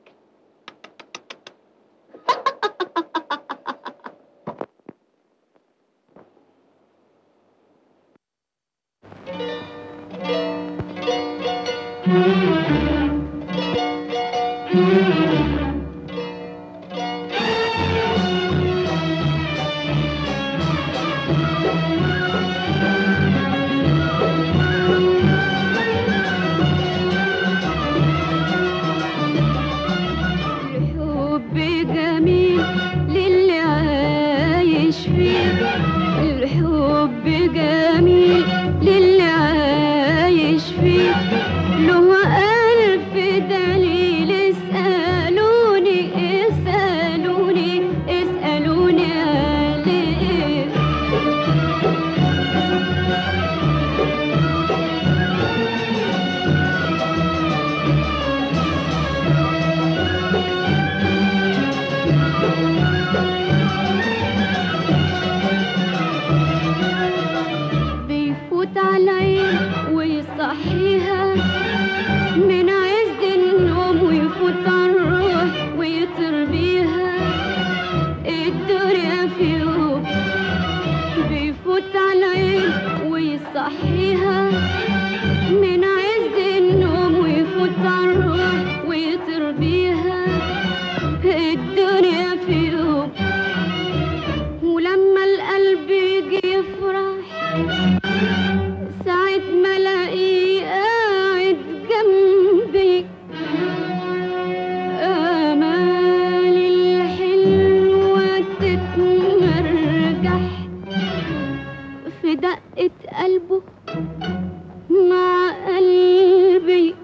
[SPEAKER 4] مع قلبي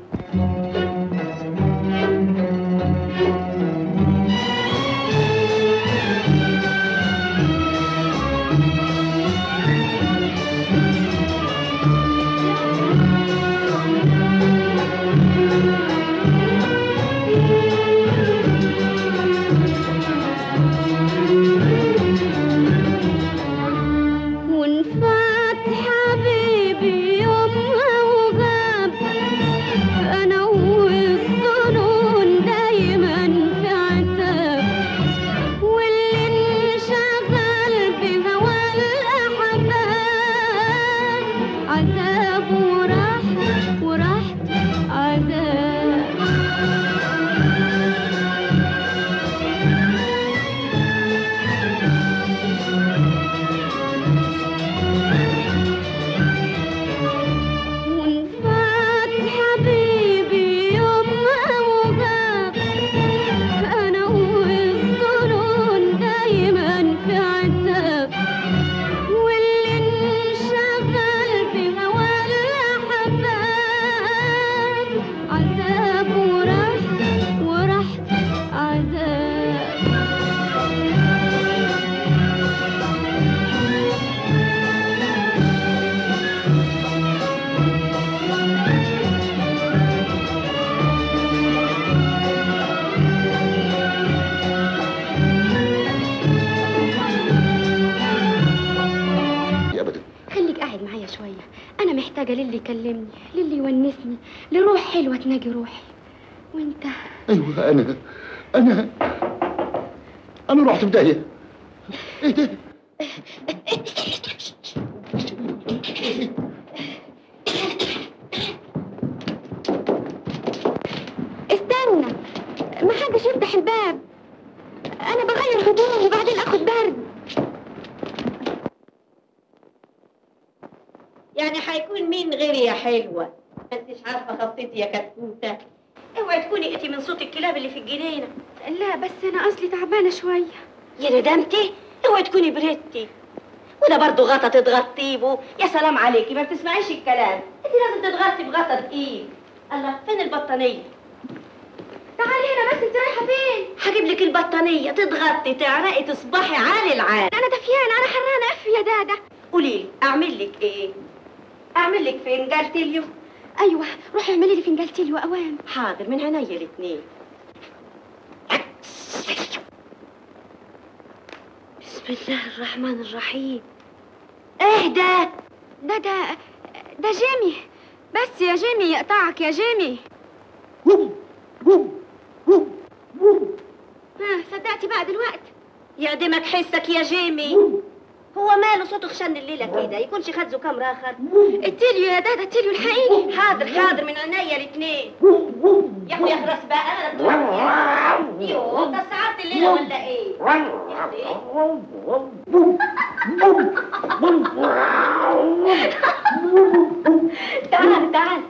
[SPEAKER 4] ونفات حبيبي يوم وغاب انا والظنون دايما في عتاب واللي انشغل بهوى الاحباب عذاب وراح وراحت عذاب ونفات حبيبي يوم وغاب انا والظنون دايما في عتاب واللي انشغل بهوى الاحباب عذاب وراح وراحت عذاب
[SPEAKER 5] ابدا
[SPEAKER 4] خليك قاعد معايا شوية أنا محتاجة للي يكلمني للي يونسني لروح حلوة تناجي روحي وانت
[SPEAKER 5] ايوه انا انا انا رحت في داهيه ايه ده
[SPEAKER 4] استنى ما حدش يفتح الباب أنا بغير هدومي وبعدين آخد برد
[SPEAKER 10] يعني هيكون مين غيري يا حلوة ما انتش عارفة خطتي يا كتكوتة اوعي تكوني اتي من صوت الكلاب اللي في الجنينة
[SPEAKER 4] لا بس أنا أصلي تعبانة شوية
[SPEAKER 10] يا ندمتي اوعي تكوني بردتي وده برضه غطا تتغطيه بو يا سلام عليكي ما بتسمعيش الكلام انت لازم تتغطي بغطا تقيل الله فين البطانية
[SPEAKER 4] تعالي هنا بس انت رايحة فين؟
[SPEAKER 10] هجيب لك البطانية تتغطي تعرقي تصبحي عالي العال
[SPEAKER 4] أنا دفيانة أنا حرانة أف يا دادا
[SPEAKER 10] قولي لي اعمل لك ايه اعمل لك فنجان تليو
[SPEAKER 4] أيوة روحي اعملي لي فنجان تيلي وأوام
[SPEAKER 10] حاضر من عينيا الاتنين بسم الله الرحمن الرحيم اهدى
[SPEAKER 4] ده ده ده جيمي بس يا جيمي يقطعك يا جيمي ها صدقتي بقى دلوقتي
[SPEAKER 10] يعدمك حسك يا جيمي هو ماله صوته خشن الليله كده يكونش خد زكام راخر
[SPEAKER 4] التيليو يا دادا التيليو الحقيقي
[SPEAKER 10] حاضر حاضر من عينيا الاتنين يا اخويا اخرس بقى انا اللي يوه انت ساعات الليله ولا ايه يا أخي.
[SPEAKER 4] تعال تعال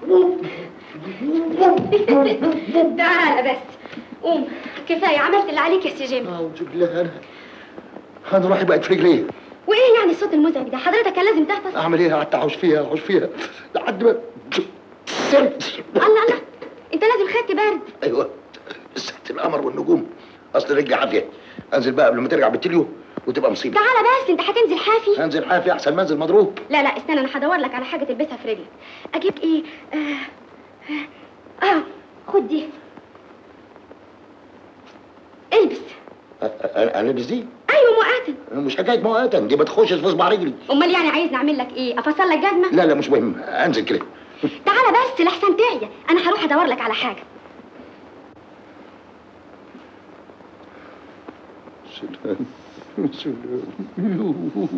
[SPEAKER 4] تعال بس قوم كفايه عملت اللي عليك يا سي جيمي
[SPEAKER 5] اعوذ بالله انا انا روحي بقت في رجلي
[SPEAKER 4] وايه يعني الصوت المزعج ده حضرتك كان لازم تحفظ
[SPEAKER 5] اعمل ايه قعدت احوش فيها احوش فيها لحد ما
[SPEAKER 4] الله الله انت لازم خدت برد
[SPEAKER 5] ايوه ساعة القمر والنجوم اصل رجلي عافيه انزل بقى قبل ما ترجع بالتليو وتبقى مصيبه
[SPEAKER 4] تعالى بس انت هتنزل حافي
[SPEAKER 5] انزل حافي احسن ما انزل مضروب
[SPEAKER 4] لا لا استنى انا هدور لك على حاجه تلبسها في رجلك اجيب ايه اه, آه. آه. خد دي البس
[SPEAKER 5] انا أنا البس دي
[SPEAKER 4] ايوه مؤقتا
[SPEAKER 5] مش حكايه مؤقتا دي بتخش في صباع رجلي
[SPEAKER 4] امال يعني عايزني اعمل لك ايه افصل لك جزمه
[SPEAKER 5] لا لا مش مهم انزل كده
[SPEAKER 4] تعالى بس لحسن تعيا انا هروح ادور لك على حاجه
[SPEAKER 5] سلام سلام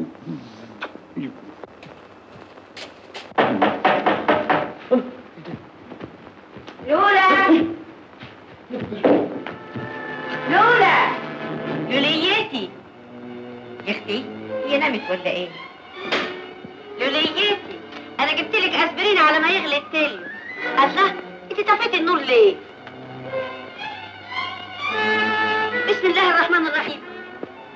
[SPEAKER 10] لولا لولا لوليتي يا اختي هي نامت ولا ايه لوليتي انا جبت لك اسبرين على ما يغلي التليو الله انت طفيتي النور ليه بسم الله الرحمن الرحيم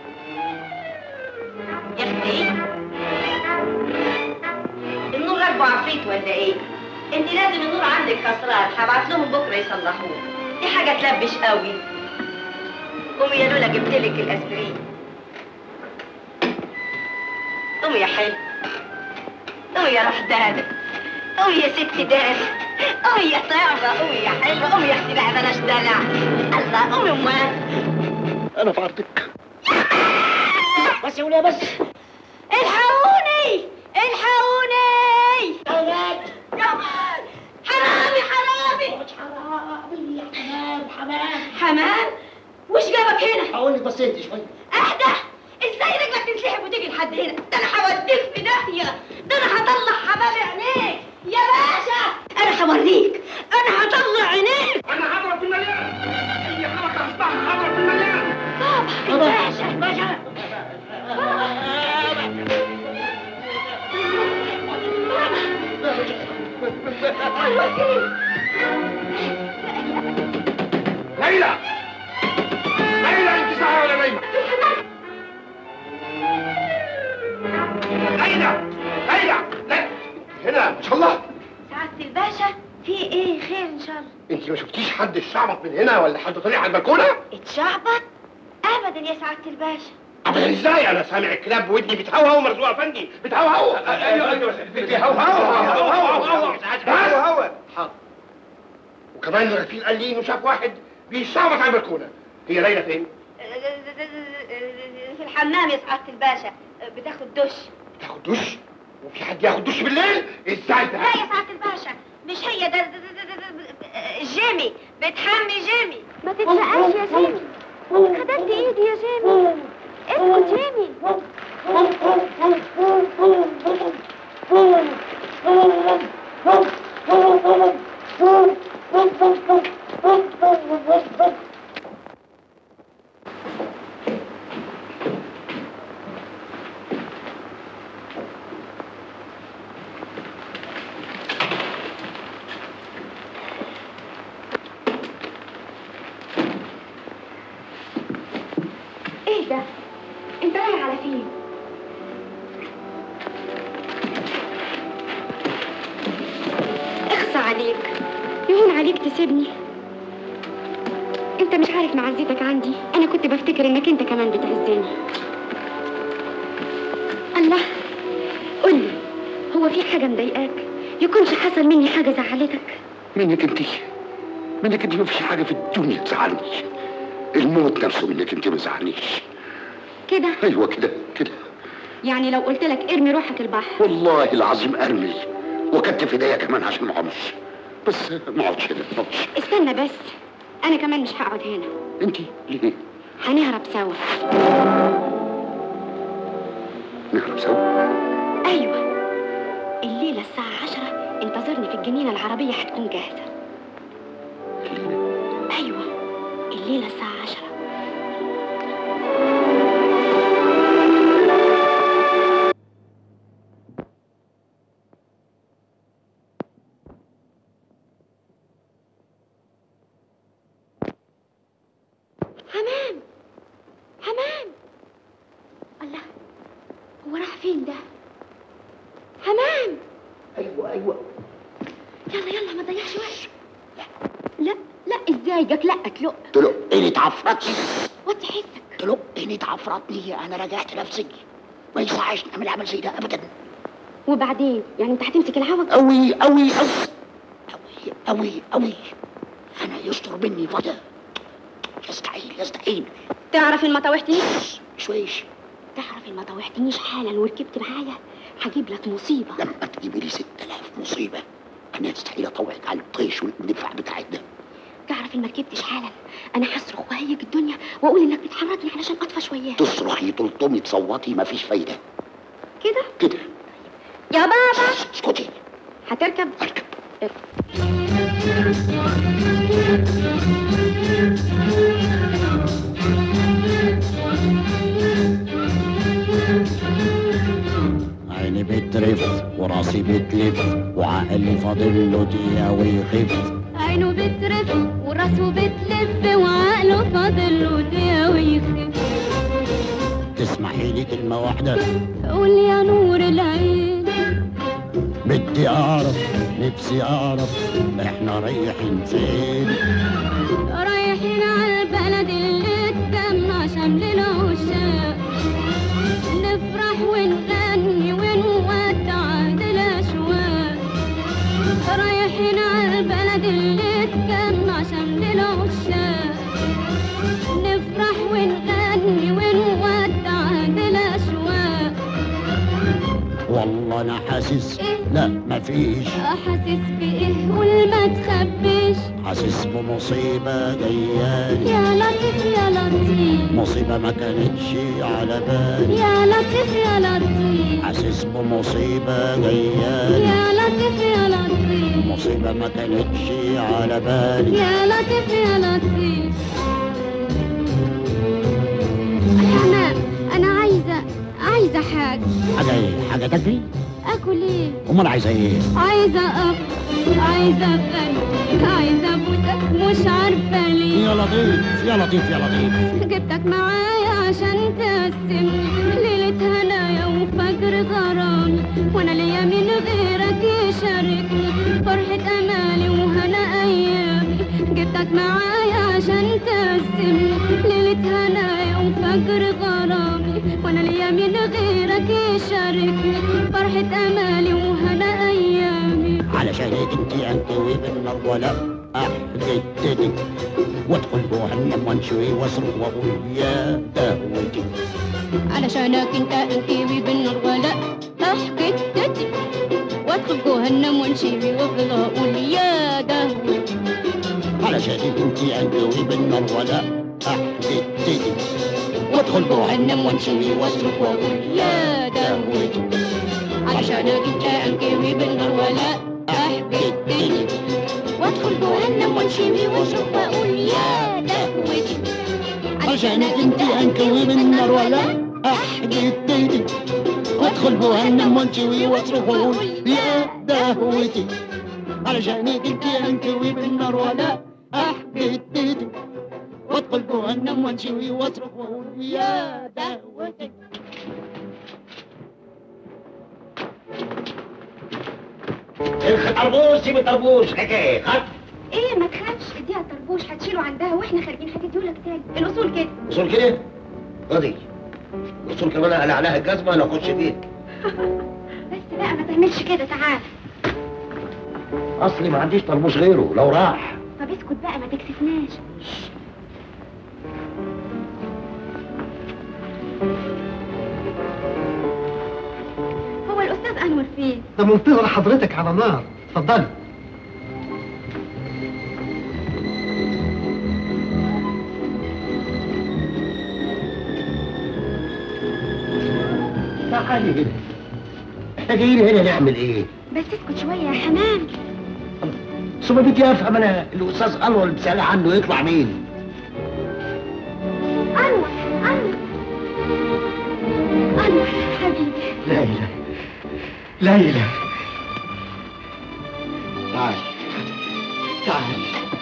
[SPEAKER 10] يا اختي النور راكبه عفريت ولا ايه انت لازم النور عندك خسران هبعت لهم بكره يصلحوه دي حاجه تلبش قوي قومي يا لولا جبت لك الاسبرين قومي يا حلو قومي يا روح دادا قومي يا ست دادا قومي يا طيبه قومي يا حلوه قومي يا اختي بقى بلاش دلع الله قومي امال
[SPEAKER 5] انا في عرضك
[SPEAKER 10] بس يا وليه بس الحقوني الحقوني كمان كمان حرامي حرامي حرامي يا حمام حمام حمام وش جابك هنا؟
[SPEAKER 6] هقول لك بس انت شويه
[SPEAKER 10] اهدى ازاي رجلك تنسحب وتيجي لحد هنا؟ ده انا هوديك في داهيه ده انا هطلع حباب عينيك يا باشا انا هوريك انا هطلع عينيك
[SPEAKER 5] انا هضرب في المليان اي حركه هستعمل هضرب في المليان
[SPEAKER 10] بابا باشا باشا
[SPEAKER 5] ليلى ليلى انت صاحيه ولا نايمه ليلى ليلى لا هنا ما شاء الله
[SPEAKER 10] سعادة الباشا في ايه خير ان شاء الله
[SPEAKER 5] انت ما شفتيش حد اتشعبط من هنا ولا حد طلع على البلكونه
[SPEAKER 10] اتشعبط ابدا يا سعادة الباشا
[SPEAKER 5] ابدا ازاي انا سامع الكلاب ودني بتهوهو مرزوق افندي بتهوهو ايوه ايوه بتهوهو بتهوهو حاضر وكمان الغسيل قال لي انه شاف واحد بيشعبط على البلكونه هي ليلى فين؟
[SPEAKER 10] في الحمام يا سعادة الباشا بتاخد دش
[SPEAKER 5] تاخد دش وفي حد ياخد دش بالليل ازاي ده؟
[SPEAKER 10] لا يا سعادة الباشا مش هي ده, ده, ده, ده, ده, ده جيمي بتحمي جيمي
[SPEAKER 4] ما تتشقاش يا جيمي خدلت ايدي يا جيمي اسكت جيمي ايه ده انت رايح على فين اخصى عليك يهون عليك تسيبني انت مش عارف معزتك عندي انا كنت بفتكر انك انت كمان بتعزني الله قولي هو في حاجة مضايقاك يكونش حصل مني حاجة زعلتك
[SPEAKER 5] منك انت منك انت مفيش حاجه في الدنيا تزعلني الموت نفسه منك انت ما زعلنيش
[SPEAKER 4] كده
[SPEAKER 5] ايوه كده كده
[SPEAKER 4] يعني لو قلت لك ارمي روحك البحر
[SPEAKER 5] والله العظيم ارمي وكتف ايديا كمان عشان ما اقعدش بس ما اقعدش هنا ما اقعدش
[SPEAKER 4] استنى بس انا كمان مش هقعد هنا
[SPEAKER 5] انت ليه؟
[SPEAKER 4] هنهرب سوا
[SPEAKER 5] نهرب سوا
[SPEAKER 4] ايوه الليله الساعه عشرة انتظرني في الجنينه العربيه هتكون جاهزه ايوه الليله الساعه عشرة حمام حمام الله هو راح فين ده حمام
[SPEAKER 5] ايوه ايوه
[SPEAKER 4] يلا يلا ما تضيعش وقت لا لا ازاي جاك لا تلق
[SPEAKER 6] تلقني اتعفرتني
[SPEAKER 4] وطي حسك
[SPEAKER 6] تلقني اتعفرتني انا رجعت نفسي ما يصحش نعمل عمل زي ده ابدا
[SPEAKER 4] وبعدين يعني انت هتمسك العوج
[SPEAKER 6] قوي قوي قوي قوي قوي قوي انا يستر مني فضل يستحيل يستحيل
[SPEAKER 4] تعرف ان ما طوحتنيش
[SPEAKER 6] شويش
[SPEAKER 4] تعرف ان ما طوحتنيش حالا وركبت معايا هجيب لك مصيبه
[SPEAKER 6] لما تجيبي لي 6000 مصيبه انا يستحيل اطوعك على الطيش والندفع بتاعك ده
[SPEAKER 4] تعرف ان ما ركبتش حالا انا هصرخ وهيج الدنيا واقول انك بتحركني علشان اطفى شويه
[SPEAKER 6] تصرخي تلطمي تصوتي مفيش فايده
[SPEAKER 4] كده
[SPEAKER 6] كده
[SPEAKER 4] يا بابا
[SPEAKER 6] اسكتي
[SPEAKER 4] هتركب
[SPEAKER 6] اركب
[SPEAKER 11] عيني بترف وراسي بتلف وعقلي فاضل له دقيقة ويخف
[SPEAKER 4] عينه بترف وراسه بتلف وعقله فاضل له دقيقة ويخف
[SPEAKER 11] تسمحي لي كلمة واحدة
[SPEAKER 4] قول يا نور العين
[SPEAKER 11] بدي اعرف نفسي اعرف احنا رايحين فين
[SPEAKER 4] رايحين على البلد اللي تجمع شمل العشاق نفرح ونغني ونودع الأشواق رايحين على البلد اللي تجمع شمل العشاق نفرح ونغني ونودع الأشواق
[SPEAKER 11] والله انا حاسس لا مفيش
[SPEAKER 4] حاسس بإيه قول ما تخبيش
[SPEAKER 11] حاسس بمصيبة جايالي
[SPEAKER 4] يا لطيف يا لطيف
[SPEAKER 11] مصيبة ما كانتش على بالي
[SPEAKER 4] يا لطيف يا لطيف
[SPEAKER 11] حاسس بمصيبة جايالي
[SPEAKER 4] يا لطيف يا لطيف
[SPEAKER 11] مصيبة ما كانتش على بالي
[SPEAKER 4] يا لطيف يا لطيف حمام انا عايزه عايزه حاجه
[SPEAKER 11] حاجة ايه حاجة تاكلي
[SPEAKER 4] اكل ايه
[SPEAKER 11] امال عايزة ايه
[SPEAKER 4] عايزه افطر عايزه اغني عايزه ابوسك مش عارفه ليه
[SPEAKER 11] يا لطيف يا لطيف يا لطيف
[SPEAKER 4] جبتك معايا عشان تقسم ليلة هنايا وفجر غرامي وانا ليا من غيرك يشاركني فرحة امالي وهنا ايامي جبتك معايا عشان تقسم ليلة هنايا وفجر غرامي وانا ليا من غيرك يشاركني فرحة امالي وهنا ايامي
[SPEAKER 11] علشانك انت انكوي بالنار ولا احددتك وادخل جهنم وانشوي واصرخ واقول يا دهوتي
[SPEAKER 4] علشانك انت انكيوي بالنار ولا احكي تتي وادخل جهنم وانشيبي وافضل اقول يا دهوتي
[SPEAKER 11] علشانك انت انكوي بالنار ولا احددتك وادخل جهنم وانشوي واصرخ واقول
[SPEAKER 4] يا دهوتي علشانك انت انكيوي بالنار ولا احكي تتي وادخل جهنم وانشيبي واصرخ واقول يا دهوتي
[SPEAKER 11] علشانك انت انكوي بالنار ولا احددتك وادخل جهنم وانشوي واصرخ واقول يا دهوتي علشانك انت انكوي بالنار ولا احددتك وادخل جهنم وانشوي واصرخ واقول يا دهوتي
[SPEAKER 6] الطربوش سيب الطربوش حكايه خد
[SPEAKER 12] ايه ما تخافش اديها الطربوش هتشيله عندها واحنا خارجين هتديهولك تاني الاصول كده
[SPEAKER 6] وصول كده قضي وصول كمان قال عليها الجزمه انا اخش فيك
[SPEAKER 12] بس بقى ما تعملش كده تعال
[SPEAKER 6] اصلي ما عنديش طربوش غيره لو راح
[SPEAKER 12] طب اسكت بقى ما تكسفناش هو الاستاذ انور فين
[SPEAKER 7] ده منتظر حضرتك على نار اتفضلي
[SPEAKER 6] تعالي هنا احنا جايين هنا نعمل ايه؟
[SPEAKER 12] بس اسكت شويه يا حمام
[SPEAKER 6] ثم بدي افهم انا الاستاذ انور اللي بتسالي عنه يطلع مين؟
[SPEAKER 12] انور انور انور حبيبي
[SPEAKER 7] ليلى ليلى
[SPEAKER 6] تعال
[SPEAKER 7] تعال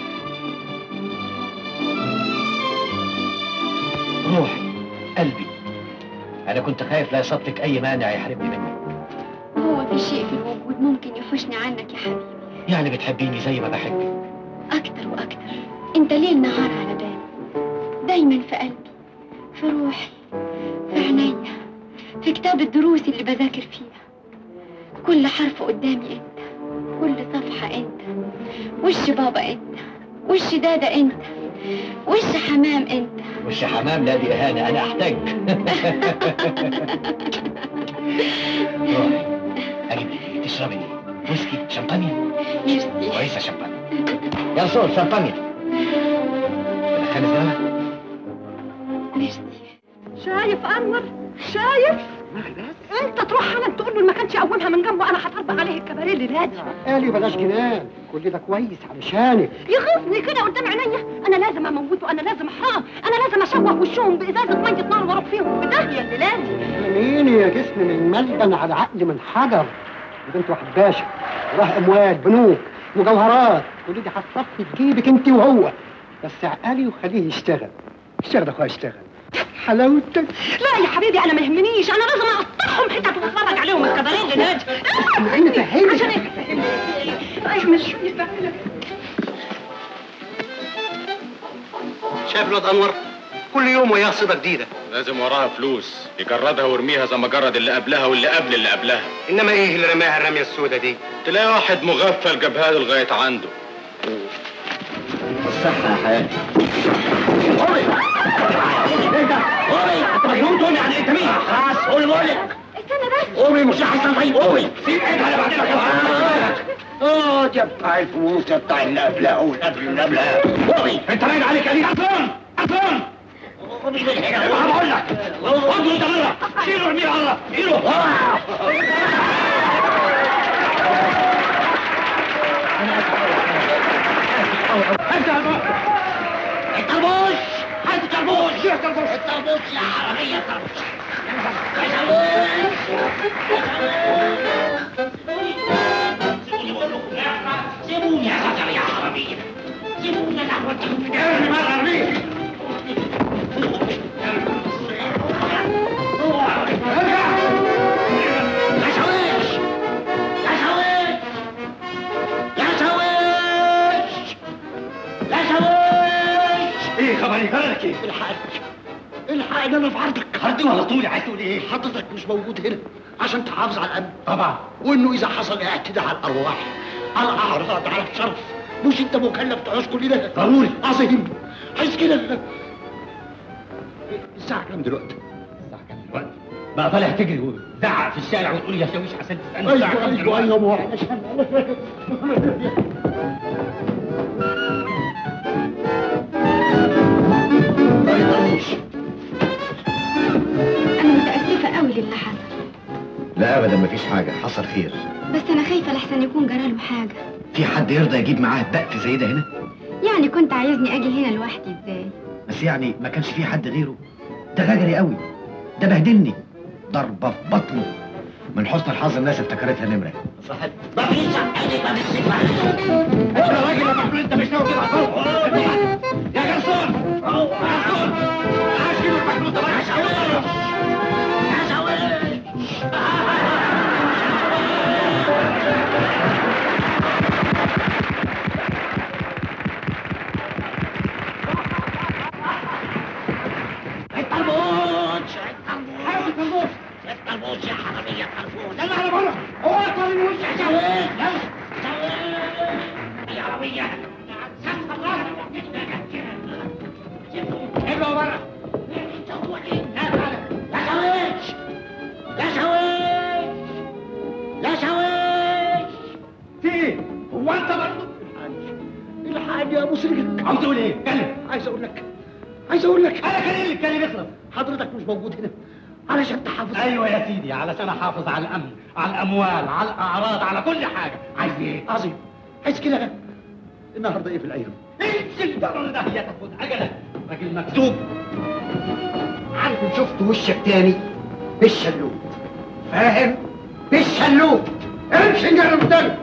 [SPEAKER 7] روحي قلبي انا كنت خايف لا يصدق اي مانع يحرمني منك
[SPEAKER 12] هو في شيء في الوجود ممكن يحوشني عنك يا حبيبي
[SPEAKER 7] يعني بتحبيني زي ما بحبك
[SPEAKER 12] اكتر واكتر انت ليل نهار على بالي دايما في قلبي في روحي في عينيا في كتاب الدروس اللي بذاكر فيها كل حرف قدامي انت كل صفحة انت وش بابا انت وش دادا انت وش حمام انت
[SPEAKER 7] وش حمام لا دي اهانه انا احتاج روحي اجيب لك تشربي ايه؟ ويسكي شمبانيا
[SPEAKER 12] ميرسي
[SPEAKER 7] كويسه شمبانيا يا رسول شمبانيا خمس دولار
[SPEAKER 12] ميرسي
[SPEAKER 9] شايف انور شايف انت تروح حالا تقول له إن ما كانش يقومها من جنبه انا هطبق عليه الكباريه اللي نادي
[SPEAKER 3] قالي بلاش جنان كل ده كويس علشانك
[SPEAKER 9] يغيظني كده قدام عينيا انا لازم اموته انا لازم احرقه انا لازم اشوه وشهم بازازه ميه نار واروح فيهم في داهيه اللي لازم
[SPEAKER 3] مين يا جسم من ملبن على عقل من حجر دي بنت واحد باشا وراه اموال بنوك مجوهرات كل دي هتصفي في جيبك انت وهو بس عقلي وخليه يشتغل يشتغل يا اخويا يشتغل حلاوتك
[SPEAKER 9] لا يا حبيبي انا ما يهمنيش انا لازم اقطعهم حتت واتفرج عليهم الكباريه اللي نادي
[SPEAKER 3] عايزة أفهمك.
[SPEAKER 9] عشان افهمك رايح مشوني فعلا
[SPEAKER 13] شايف الواد انور كل يوم وياه صيده جديده
[SPEAKER 14] لازم وراها فلوس يجردها ويرميها زي ما جرد اللي قبلها واللي قبل اللي قبلها
[SPEAKER 13] انما ايه اللي رماها الرميه السوداء دي
[SPEAKER 14] تلاقي واحد مغفل جابها له لغايه عنده
[SPEAKER 7] الصحة يا حياتي
[SPEAKER 6] ايه ده؟ قومي انت مجنون تقومي يعني انت مين؟ خلاص قومي بقول لك
[SPEAKER 12] استنى بس
[SPEAKER 6] قومي مش هحصل طيب قومي سيب ايدها انا بعدين اه يا بتاع الفلوس يا بتاع اللي قبلها والقبل اللي قبلها قومي انت باين عليك قليل اصلا اصلا قومي من هنا بقول لك خدوا انت بره شيلوا ارميه بره شيلوا انت الطربوش هات الطربوش الطربوش يا عربية الطربوش سيبوني يا خطر يا عربية سيبوني انا اخواتكم في ارمي مرة ارميه يا شويش يا شويش يا شويش يا شويش
[SPEAKER 13] ايه خبري جرالك ايه
[SPEAKER 6] الحاج الحاج انا في عرضك
[SPEAKER 13] عرضي ولا طولي عايز تقول ايه
[SPEAKER 6] حضرتك مش موجود هنا عشان تحافظ على الامن
[SPEAKER 13] طبعا
[SPEAKER 6] وانه اذا حصل اعتداء على الارواح على الاعراض على الشرف مش انت مكلف تعوز كل ده
[SPEAKER 13] ضروري.
[SPEAKER 6] عظيم عايز كده الساعه كام دلوقتي
[SPEAKER 13] الساعه كام دلوقتي بقى طالع تجري وتزعق في الشارع وتقول يا شاويش عشان تسالني
[SPEAKER 6] ايوه
[SPEAKER 13] الساعه كام
[SPEAKER 6] ايوه
[SPEAKER 13] دلوقتي
[SPEAKER 6] ايوه ما هو علشان
[SPEAKER 12] انا متاسفه قوي للي حصل
[SPEAKER 7] لا ابدا مفيش حاجة حصل خير
[SPEAKER 12] بس انا خايفه لحسن يكون جراله حاجه
[SPEAKER 7] في حد يرضى يجيب معاه بقت زي ده هنا
[SPEAKER 12] يعني كنت عايزني اجي هنا لوحدي ازاي
[SPEAKER 7] بس يعني ما كانش في حد غيره ده غجري قوي ده بهدلني ضربة في بطنه من حسن الحظ الناس افتكرتها نمرة
[SPEAKER 13] صحيح
[SPEAKER 6] مفيش عيني ما بالسيف
[SPEAKER 13] انت يا راجل يا محمود انت مش ناوي كده على يا جرسون يا جرسون عاشر المحمود ده بقى
[SPEAKER 6] يا شويش يا شويش الطربوش الطربوش الطربوش يا حرامية الطربوش
[SPEAKER 13] يلا على بره هو الطربوش
[SPEAKER 6] يا شويش يلا شويش يا عربية سقف الله
[SPEAKER 13] ابلعوا بره
[SPEAKER 6] يا شويش يا شويش يا شويش
[SPEAKER 13] في ايه؟ هو انت برضه
[SPEAKER 6] الحاج يا ابو سرير
[SPEAKER 13] عاوز تقول ايه؟ اتكلم
[SPEAKER 6] عايز اقول لك عايز اقول لك
[SPEAKER 13] انا كان اللي اتكلم اخلص
[SPEAKER 6] حضرتك مش موجود هنا علشان تحافظ
[SPEAKER 13] ايوه يا سيدي علشان احافظ على الامن على الاموال على الاعراض على كل حاجه عايز ايه؟
[SPEAKER 6] عظيم عايز كده النهارده ايه في الايام
[SPEAKER 13] انزل بره ده هي تاخد عجله راجل مكتوب
[SPEAKER 3] عارف إن شفت وشك تاني بالشلوت فاهم بالشلوت امشي نجرب تاني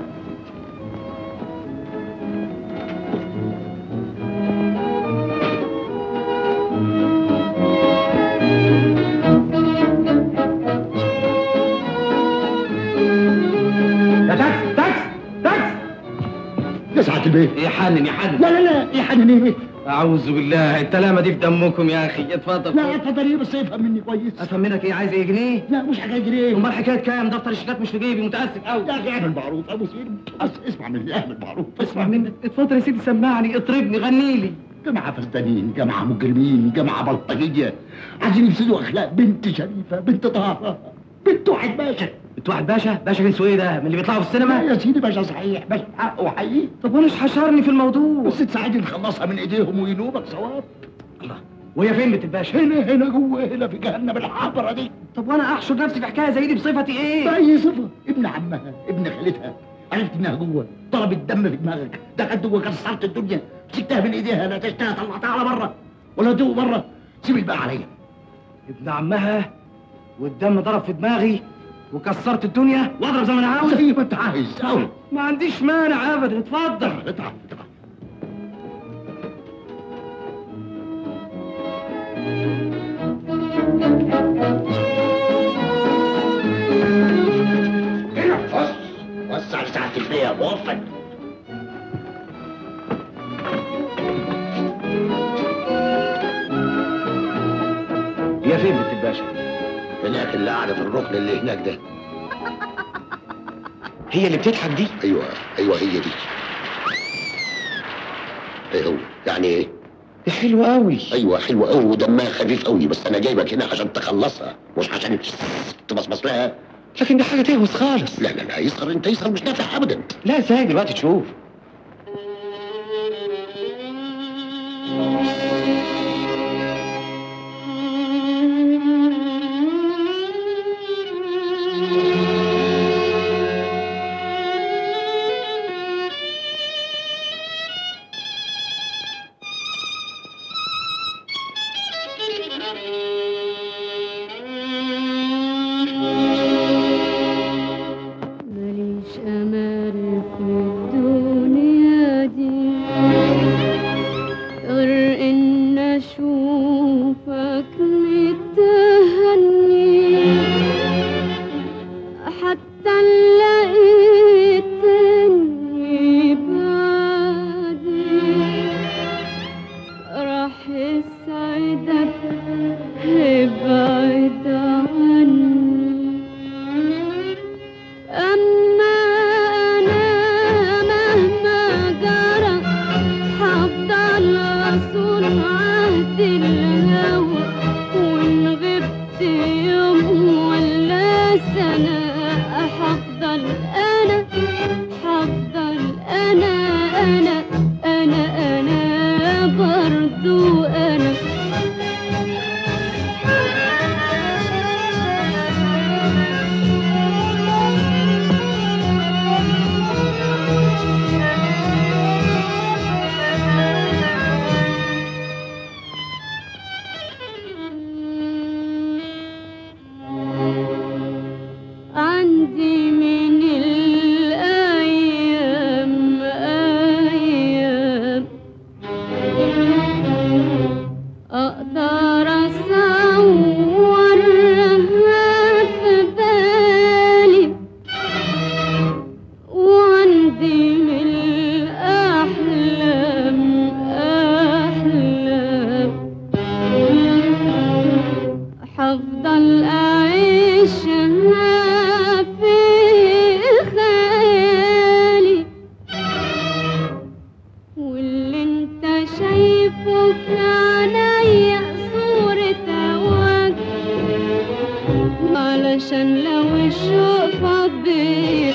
[SPEAKER 13] يا تاكس تاكس تاكس
[SPEAKER 6] يا سعاده البيت
[SPEAKER 7] يحنن يحنن
[SPEAKER 6] لا لا لا يا حنان ايه
[SPEAKER 7] اعوذ بالله التلامة دي في دمكم يا اخي اتفضل
[SPEAKER 6] لا اتفضل ايه بس افهم مني كويس
[SPEAKER 7] افهم منك ايه عايز ايه جنيه
[SPEAKER 6] لا مش حكايه جنيه
[SPEAKER 7] امال حكايه كام دفتر الشيكات مش في جيبي متاسف قوي
[SPEAKER 6] يا اخي اعمل معروف ابو سيد أس- اسمع مني اعمل معروف
[SPEAKER 7] اسمع منك اتفضل يا سيدي سمعني اطربني غني لي
[SPEAKER 6] جماعة فسدانين جماعة مجرمين جماعة بلطجية عايزين يفسدوا أخلاق بنت شريفة بنت طهارة بنت واحد باشا
[SPEAKER 7] انت واحد باشا باشا جنسه ايه ده من اللي بيطلعوا في السينما
[SPEAKER 6] يا سيدي باشا صحيح باشا حقه وحقيقي
[SPEAKER 7] طب وانا مش حشرني في الموضوع
[SPEAKER 6] بس تساعدني نخلصها من ايديهم وينوبك ثواب
[SPEAKER 7] الله وهي فين بنت الباشا
[SPEAKER 6] هنا هنا جوه هنا في جهنم الحمرا دي
[SPEAKER 7] طب وانا احشر نفسي في حكايه زي دي بصفتي ايه
[SPEAKER 6] بأي صفة ابن عمها ابن خالتها عرفت انها جوه ضرب الدم في دماغك دخلت جوه كسرت الدنيا مسكتها من ايديها لا تشتها طلعتها على بره ولا تدوق بره سيب الباقي عليا
[SPEAKER 7] ابن عمها والدم ضرب في دماغي وكسرت الدنيا واضرب زي ما انا عاوز
[SPEAKER 6] زي ما انت عايز أوي.
[SPEAKER 7] ما عنديش مانع ابدا اتفضل
[SPEAKER 6] اتعب اتعب
[SPEAKER 11] عرفني يا موفق
[SPEAKER 7] هي فين بنت الباشا؟
[SPEAKER 11] هناك اللي قاعده في الركن اللي هناك ده
[SPEAKER 7] هي اللي بتضحك دي؟
[SPEAKER 11] ايوه ايوه هي دي ايه هو يعني ايه
[SPEAKER 7] دي حلوة قوي
[SPEAKER 11] ايوه حلوه قوي ودمها خفيف قوي بس انا جايبك هنا عشان تخلصها مش عشان تبصبص لها
[SPEAKER 7] لكن دي حاجة تهوس خالص
[SPEAKER 11] لا لا لا يسهر انت يسهر مش نافع ابدا
[SPEAKER 7] لا ازاي دلوقتي تشوف
[SPEAKER 4] ماليش أمل في الدنيا دي غير إن أشوفك متهني حتى لقيتني بعدي راح يسعدك ابعد عني أما أنا مهما جرى هفضل أصون عهد الهوى وإن غبت يوم ولا سنة هفضل أنا هفضل أنا أنا أنا أنا برضو أنا عندي من الأيام أيام أقدر أصورها في بالي وعندي من الأحلام أحلام حفضل أعيشها في خيالي واللي انت شايفه في عينيا صورة وجه علشان لو الشوق فضيت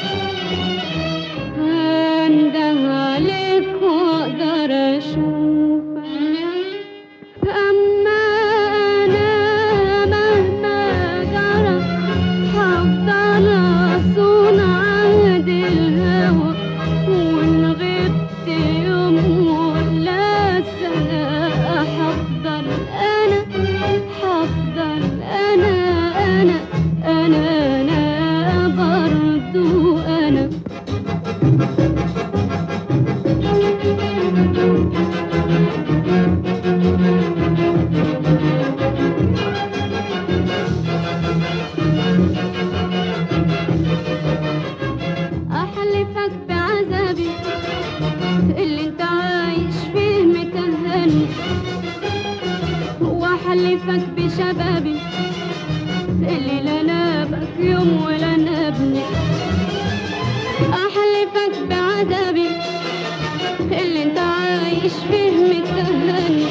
[SPEAKER 4] هنده عليك واقدر اشوفك أما أنا مهما جرى هفضل أصون عهد الهوى وإن غبت يوم ولا سنة هفضل أنا هفضل أنا أنا أنا أنا برضو أنا أحلفك بعذابي اللي انت عايش فيه متهني وأحلفك بشبابي اللي لا نابك يوم ولا نابني أحلفك بعذابي اللي انت عايش فيه متهني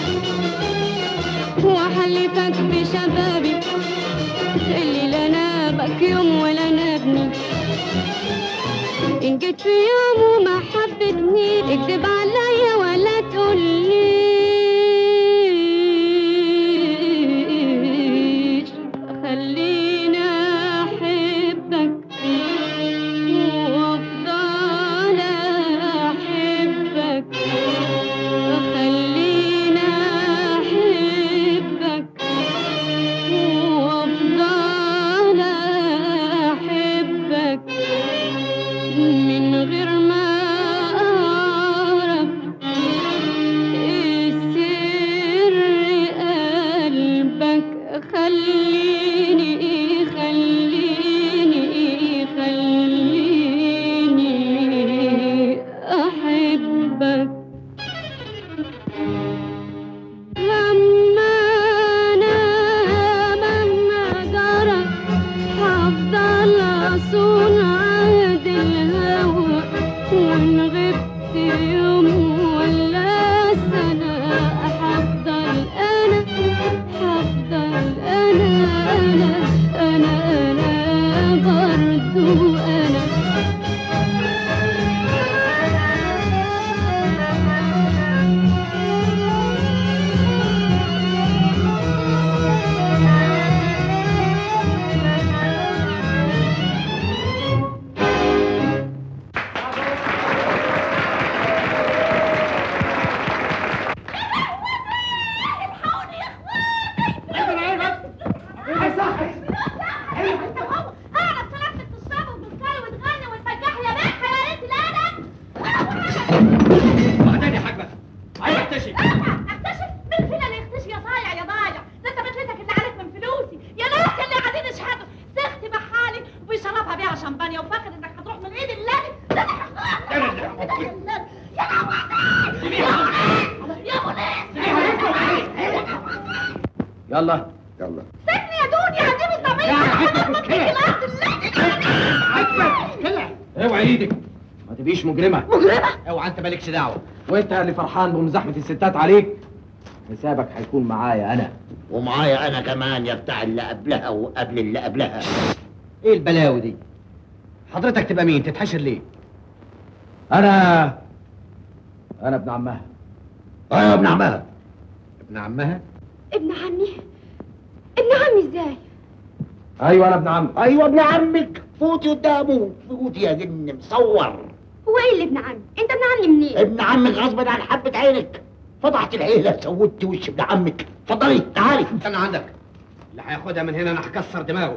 [SPEAKER 4] وأحلفك بشبابي اللي لا نابك يوم ولا نابني إن جيت في يوم وما حبتني اكذب عليا ولا تقوليش خليني أحبك وأفضل أحبك خليني أحبك وأفضل أحبك من غير ما أعرف
[SPEAKER 7] يلا
[SPEAKER 5] يلا
[SPEAKER 9] سيبني يا دنيا هجيب الطبيعة
[SPEAKER 7] اوعى ايدك ما تبقيش مجرمه
[SPEAKER 9] مجرمة؟
[SPEAKER 7] اوعى انت مالكش دعوه وانت اللي فرحان بمزاحمه الستات عليك حسابك هيكون معايا انا
[SPEAKER 6] ومعايا انا كمان يا بتاع اللي قبلها وقبل اللي قبلها
[SPEAKER 7] ايه البلاوي دي حضرتك تبقى مين تتحشر ليه انا انا ابن عمها
[SPEAKER 6] ايوه ابن عمها
[SPEAKER 7] ابن عمها
[SPEAKER 12] ابن عمي ابن عمي ازاي
[SPEAKER 7] ايوه انا ابن عمك
[SPEAKER 6] ايوه ابن عمك فوتي قدامه فوتي يا جن مصور
[SPEAKER 12] هو ايه اللي ابن عمي انت ابن عمي منين
[SPEAKER 6] ابن عمك غصبا عن حبة عينك فضحت العيلة سودت وش ابن عمك اتفضلي تعالي
[SPEAKER 7] استنى عندك اللي هياخدها من هنا انا هكسر دماغه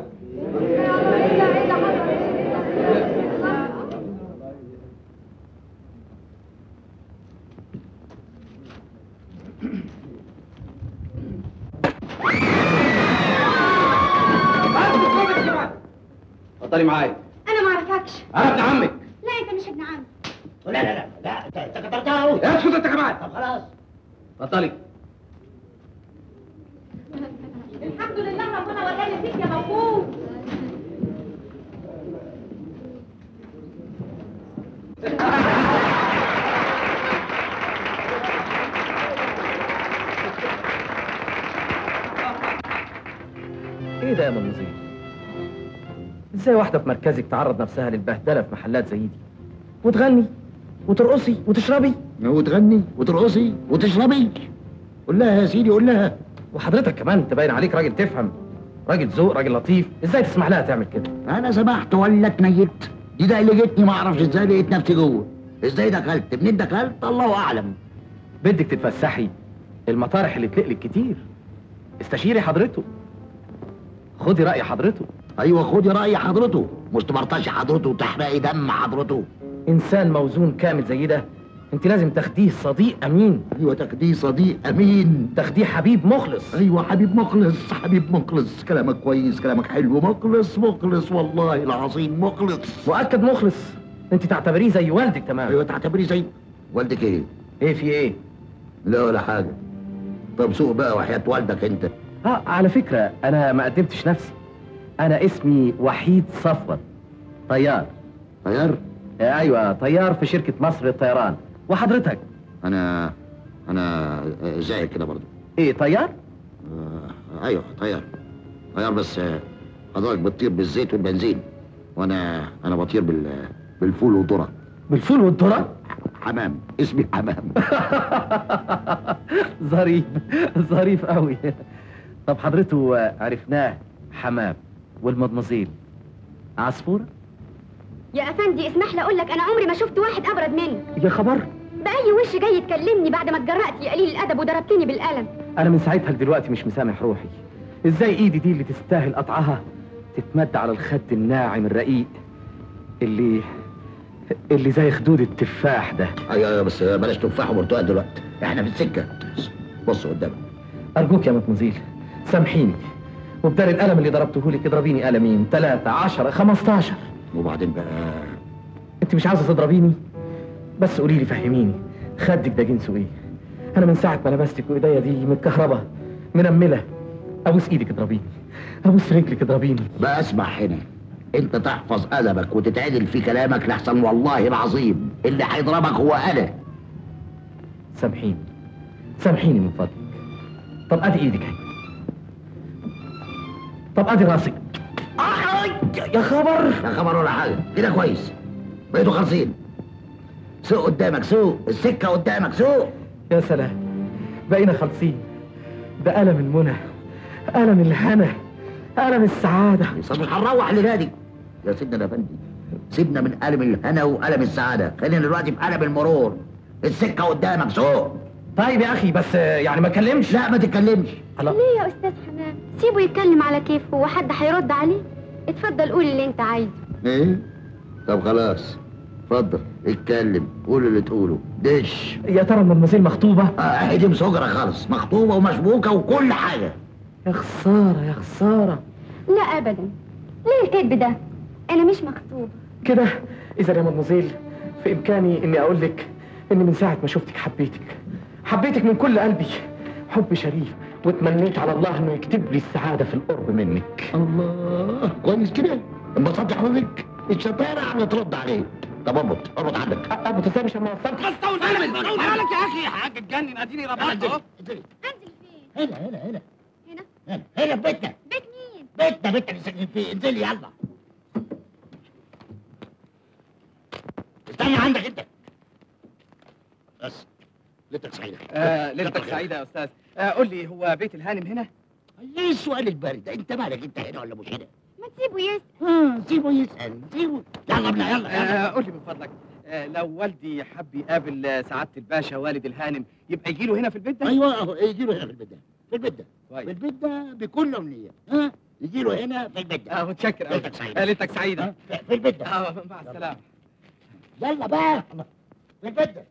[SPEAKER 7] اتفضلي معايا
[SPEAKER 12] انا ما اعرفكش
[SPEAKER 7] انا ابن عمك
[SPEAKER 12] لا انت مش ابن عمي
[SPEAKER 6] لا لا لا لا انت انت كترتها قوي
[SPEAKER 7] اسكت انت كمان
[SPEAKER 6] طب خلاص
[SPEAKER 7] اتفضلي
[SPEAKER 9] الحمد لله ربنا وراني فيك يا موقوف
[SPEAKER 15] ايه ده يا ام نظير ازاي واحده في مركزك تعرض نفسها للبهدله في محلات زي دي وتغني وترقصي وتشربي
[SPEAKER 6] وتغني وترقصي وتشربي قول لها يا سيدي قول لها
[SPEAKER 15] وحضرتك كمان انت باين عليك راجل تفهم راجل ذوق راجل لطيف ازاي تسمح لها تعمل كده
[SPEAKER 6] انا سمحت ولا اتنيت دي ده اللي جتني ما اعرفش ازاي لقيت نفسي جوه ازاي دخلت منين دخلت الله اعلم
[SPEAKER 15] بدك تتفسحي المطارح اللي تلقلك كتير استشيري حضرته خدي رأي حضرته
[SPEAKER 6] ايوه خدي راي حضرته مش تبرطشي حضرته وتحرقي دم حضرته
[SPEAKER 15] انسان موزون كامل زي ده انت لازم تاخديه صديق امين
[SPEAKER 6] ايوه تاخديه صديق امين
[SPEAKER 15] تاخديه حبيب مخلص
[SPEAKER 6] ايوه حبيب مخلص حبيب مخلص كلامك كويس كلامك حلو مخلص مخلص والله العظيم مخلص
[SPEAKER 15] مؤكد مخلص انت تعتبريه زي والدك تمام
[SPEAKER 6] ايوه تعتبريه زي والدك ايه
[SPEAKER 15] ايه في ايه
[SPEAKER 6] لا ولا حاجه طب سوق بقى وحياة والدك انت
[SPEAKER 15] اه على فكرة انا ما قدمتش نفسي انا اسمي وحيد صفوت طيار
[SPEAKER 6] طيار
[SPEAKER 15] آه ايوه طيار في شركة مصر للطيران وحضرتك
[SPEAKER 6] انا انا زيك كده برضو
[SPEAKER 15] ايه طيار
[SPEAKER 6] آه ايوه طيار طيار بس آه، حضرتك بتطير بالزيت والبنزين وانا انا بطير بال بالفول والذره
[SPEAKER 15] بالفول والذره
[SPEAKER 6] حمام اسمي حمام
[SPEAKER 15] ظريف ظريف قوي طب حضرته آه، عرفناه حمام والمضمزيل عصفورة
[SPEAKER 12] يا افندي اسمح لي اقول لك انا عمري ما شفت واحد ابرد منك
[SPEAKER 15] يا خبر
[SPEAKER 12] باي وش جاي تكلمني بعد ما اتجرأت يا قليل الادب وضربتني بالقلم
[SPEAKER 15] انا من ساعتها لدلوقتي مش مسامح روحي ازاي ايدي دي اللي تستاهل قطعها تتمد على الخد الناعم الرقيق اللي اللي زي خدود التفاح ده
[SPEAKER 6] ايوه ايوه بس بلاش تفاح وبرتقال دلوقتي احنا في السكه بص قدامك
[SPEAKER 15] ارجوك يا مطمزيل سامحيني وبدال القلم اللي ضربته لك اضربيني قلمين ثلاثة عشرة خمستاشر
[SPEAKER 6] وبعدين بقى
[SPEAKER 15] انت مش عاوزة تضربيني بس قولي لي فهميني خدك ده جنسه ايه انا من ساعة ما لمستك وايديا دي متكهربة منملة ابوس ايدك اضربيني ابوس رجلك اضربيني
[SPEAKER 6] بقى اسمع هنا انت تحفظ ادبك وتتعدل في كلامك لحسن والله العظيم اللي هيضربك هو انا
[SPEAKER 15] سامحيني سامحيني من فضلك طب ادي ايدك اهي طب ادي راسك يا خبر
[SPEAKER 6] لا خبر ولا حاجه كده كويس بقيتوا خالصين سوق قدامك سوق السكه قدامك سوق
[SPEAKER 15] يا سلام بقينا خالصين ده ألم المنى ألم الهنا ألم السعادة
[SPEAKER 6] طب مش هنروح لنادي يا سيدنا يا فندي سيبنا من ألم الهنا وألم السعادة خلينا دلوقتي في ألم المرور السكة قدامك سوق
[SPEAKER 15] طيب يا أخي بس يعني ما اتكلمش
[SPEAKER 6] لا ما تتكلمش
[SPEAKER 12] ليه يا استاذ حمام سيبه يتكلم على كيفه هو حد هيرد عليه اتفضل قول اللي انت عايزه
[SPEAKER 6] ايه طب خلاص اتفضل اتكلم قول اللي تقوله دش
[SPEAKER 15] يا ترى المدمزيل مخطوبة؟
[SPEAKER 6] اه اهي دي مسجرة خالص مخطوبة ومشبوكة وكل حاجة
[SPEAKER 15] يا خسارة يا خسارة
[SPEAKER 12] لا ابدا ليه الكذب ده انا مش مخطوبه
[SPEAKER 15] كده إذا يا مدمزيل في امكاني اني اقول لك اني من ساعه ما شفتك حبيتك حبيتك من كل قلبي حب شريف وتمنيت على الله انه يكتب لي السعاده في القرب منك
[SPEAKER 11] الله كويس كده انبسطت يا حبيبك الشبارة على ترد عليه طب اربط اربط عندك
[SPEAKER 15] ابو ازاي مش اما وصلت
[SPEAKER 13] بس طول بالك طول بالك يا اخي حاجه تجنن اديني ربطت اهو
[SPEAKER 11] هنا هنا هنا
[SPEAKER 12] هنا
[SPEAKER 11] هنا هنا في بيتنا
[SPEAKER 12] بيت مين؟
[SPEAKER 11] بيتنا بيتنا اللي ساكنين فيه انزلي يلا استنى عندك انت بس ليلتك سعيدة
[SPEAKER 13] آه ليلتك سعيده يا استاذ آه قول لي هو بيت الهانم هنا
[SPEAKER 11] ليه السؤال البارد ده انت مالك انت هنا ولا مش هنا
[SPEAKER 12] ما تسيبه يسأل
[SPEAKER 11] اه سيبه يسأل سيبه يلا ابني يلا يلا
[SPEAKER 13] آه قول لي من فضلك آه لو والدي حب يقابل آه، سعاده الباشا والد الهانم يبقى يجي له هنا في البيت ده
[SPEAKER 11] ايوه اهو يجي له هنا في البيت ده في البيت ده
[SPEAKER 13] كويس.
[SPEAKER 11] في البيت ده بكل امنيه ها يجي له هنا في البيت ده
[SPEAKER 13] اه متشكر قوي
[SPEAKER 11] ليلتك سعيدة.
[SPEAKER 13] آه ليلتك سعيده
[SPEAKER 11] في- في البيت ده
[SPEAKER 13] اه مع السلامه
[SPEAKER 11] يلا بقى في البيت ده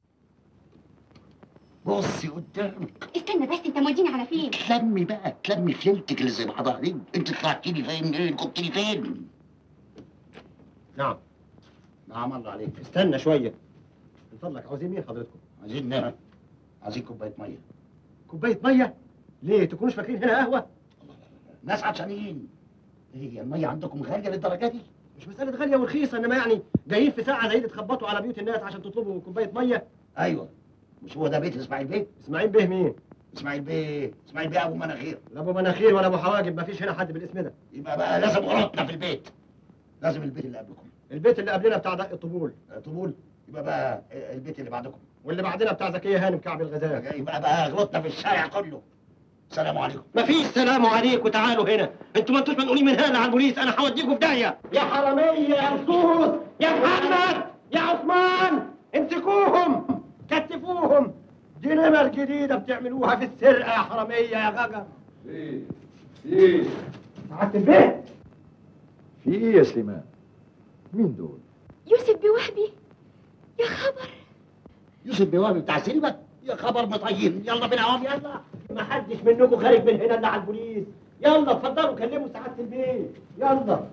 [SPEAKER 11] بصي قدامك
[SPEAKER 12] استنى بس انت موديني على فين؟
[SPEAKER 11] تلمي بقى تلمي في ليلتك اللي زي بعضها دي انت طلعتي لي فين منين كنت لي فين
[SPEAKER 16] نعم
[SPEAKER 11] نعم الله عليك
[SPEAKER 16] استنى شويه من فضلك عاوزين مين حضرتكم
[SPEAKER 11] عايزين عايزين كوبايه ميه
[SPEAKER 16] كوبايه ميه ليه تكونوش فاكرين هنا قهوه
[SPEAKER 11] ناس عطشانين هي الميه عندكم غاليه للدرجه دي
[SPEAKER 16] مش مساله غاليه ورخيصه انما يعني جايين في ساعه زي دي تخبطوا على بيوت الناس عشان تطلبوا كوبايه ميه
[SPEAKER 11] ايوه مش هو ده بيت اسماعيل بيه
[SPEAKER 16] اسماعيل بيه مين
[SPEAKER 11] اسماعيل بيه اسماعيل بيه ابو مناخير
[SPEAKER 16] لا ابو مناخير ولا ابو حواجب مفيش هنا حد بالاسم ده
[SPEAKER 11] يبقى بقى لازم غلطنا في البيت لازم البيت اللي قبلكم
[SPEAKER 16] البيت اللي قبلنا بتاع دق الطبول
[SPEAKER 11] طبول يبقى بقى البيت اللي بعدكم
[SPEAKER 16] واللي بعدنا بتاع زكيه هانم كعب الغزال
[SPEAKER 11] يبقى بقى غلطنا في الشارع كله السلام عليكم
[SPEAKER 16] مفيش سلام عليكم تعالوا هنا انتوا ما انتوش منقولين من هنا على البوليس انا هوديكم في داهيه يا حراميه يا لصوص يا محمد يا عثمان امسكوهم كتفوهم دي نمر جديده بتعملوها في السرقه يا حراميه يا غجر
[SPEAKER 17] ايه ايه
[SPEAKER 16] سعاده البيت
[SPEAKER 17] في ايه يا سليمان مين دول
[SPEAKER 12] يوسف بوهبي يا خبر
[SPEAKER 11] يوسف بيوامي بتاع سينما يا خبر مطين يلا بينا اهو يلا
[SPEAKER 16] ما حدش منكم خارج من هنا الا على البوليس يلا اتفضلوا كلموا سعاده البيت يلا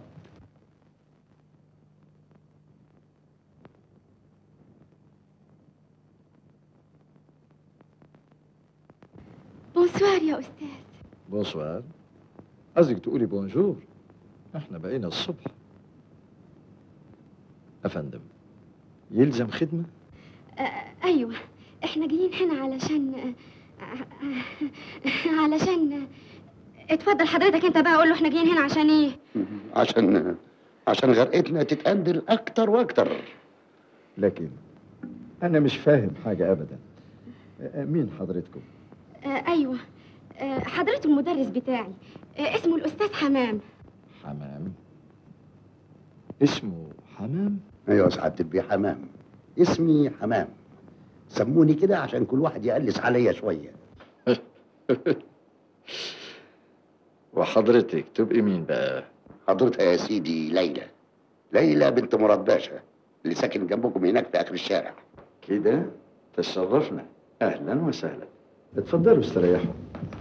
[SPEAKER 12] بونسوار يا استاذ
[SPEAKER 17] بونسوار قصدك تقولي بونجور احنا بقينا الصبح افندم يلزم خدمه
[SPEAKER 12] آه ايوه احنا جايين هنا علشان آه، آه، علشان آه، اتفضل حضرتك انت بقى قول له احنا جايين هنا عشان ايه
[SPEAKER 11] عشان عشان غرقتنا تتقندل اكتر واكتر
[SPEAKER 17] لكن انا مش فاهم حاجه ابدا آه، مين حضرتكم
[SPEAKER 12] آه ايوه آه حضرته المدرس بتاعي آه اسمه الاستاذ حمام
[SPEAKER 17] حمام اسمه حمام
[SPEAKER 11] ايوه يا سعاده البيه حمام اسمي حمام سموني كده عشان كل واحد يقلس عليا شويه
[SPEAKER 17] وحضرتك تبقي مين بقى
[SPEAKER 11] حضرتها يا سيدي ليلى ليلى بنت مراد باشا اللي ساكن جنبكم هناك في اخر الشارع
[SPEAKER 17] كده تشرفنا اهلا وسهلا اتفضلوا استريحوا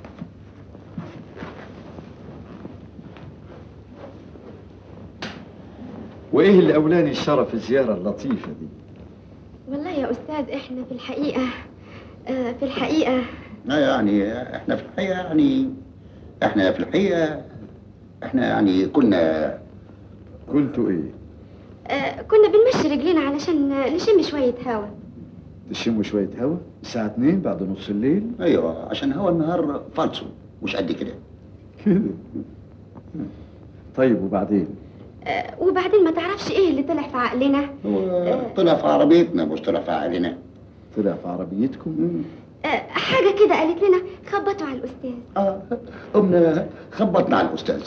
[SPEAKER 17] وايه اللي اولاني الشرف الزياره اللطيفه دي
[SPEAKER 12] والله يا استاذ احنا في الحقيقه آه في الحقيقه
[SPEAKER 11] لا يعني احنا في الحقيقه يعني احنا في الحقيقه احنا يعني كنا
[SPEAKER 17] كنتوا ايه
[SPEAKER 12] آه كنا بنمشي رجلينا علشان نشم شويه هوا
[SPEAKER 17] تشموا شويه هوا الساعه 2 بعد نص الليل
[SPEAKER 11] ايوه عشان هوا النهار فالصو مش قد كده
[SPEAKER 17] كده طيب وبعدين
[SPEAKER 12] آه وبعدين ما تعرفش ايه اللي طلع في عقلنا
[SPEAKER 11] هو طلع في عربيتنا مش طلع في عقلنا
[SPEAKER 17] طلع في عربيتكم
[SPEAKER 12] آه حاجه كده قالت لنا خبطوا على الاستاذ
[SPEAKER 11] اه قمنا خبطنا على الاستاذ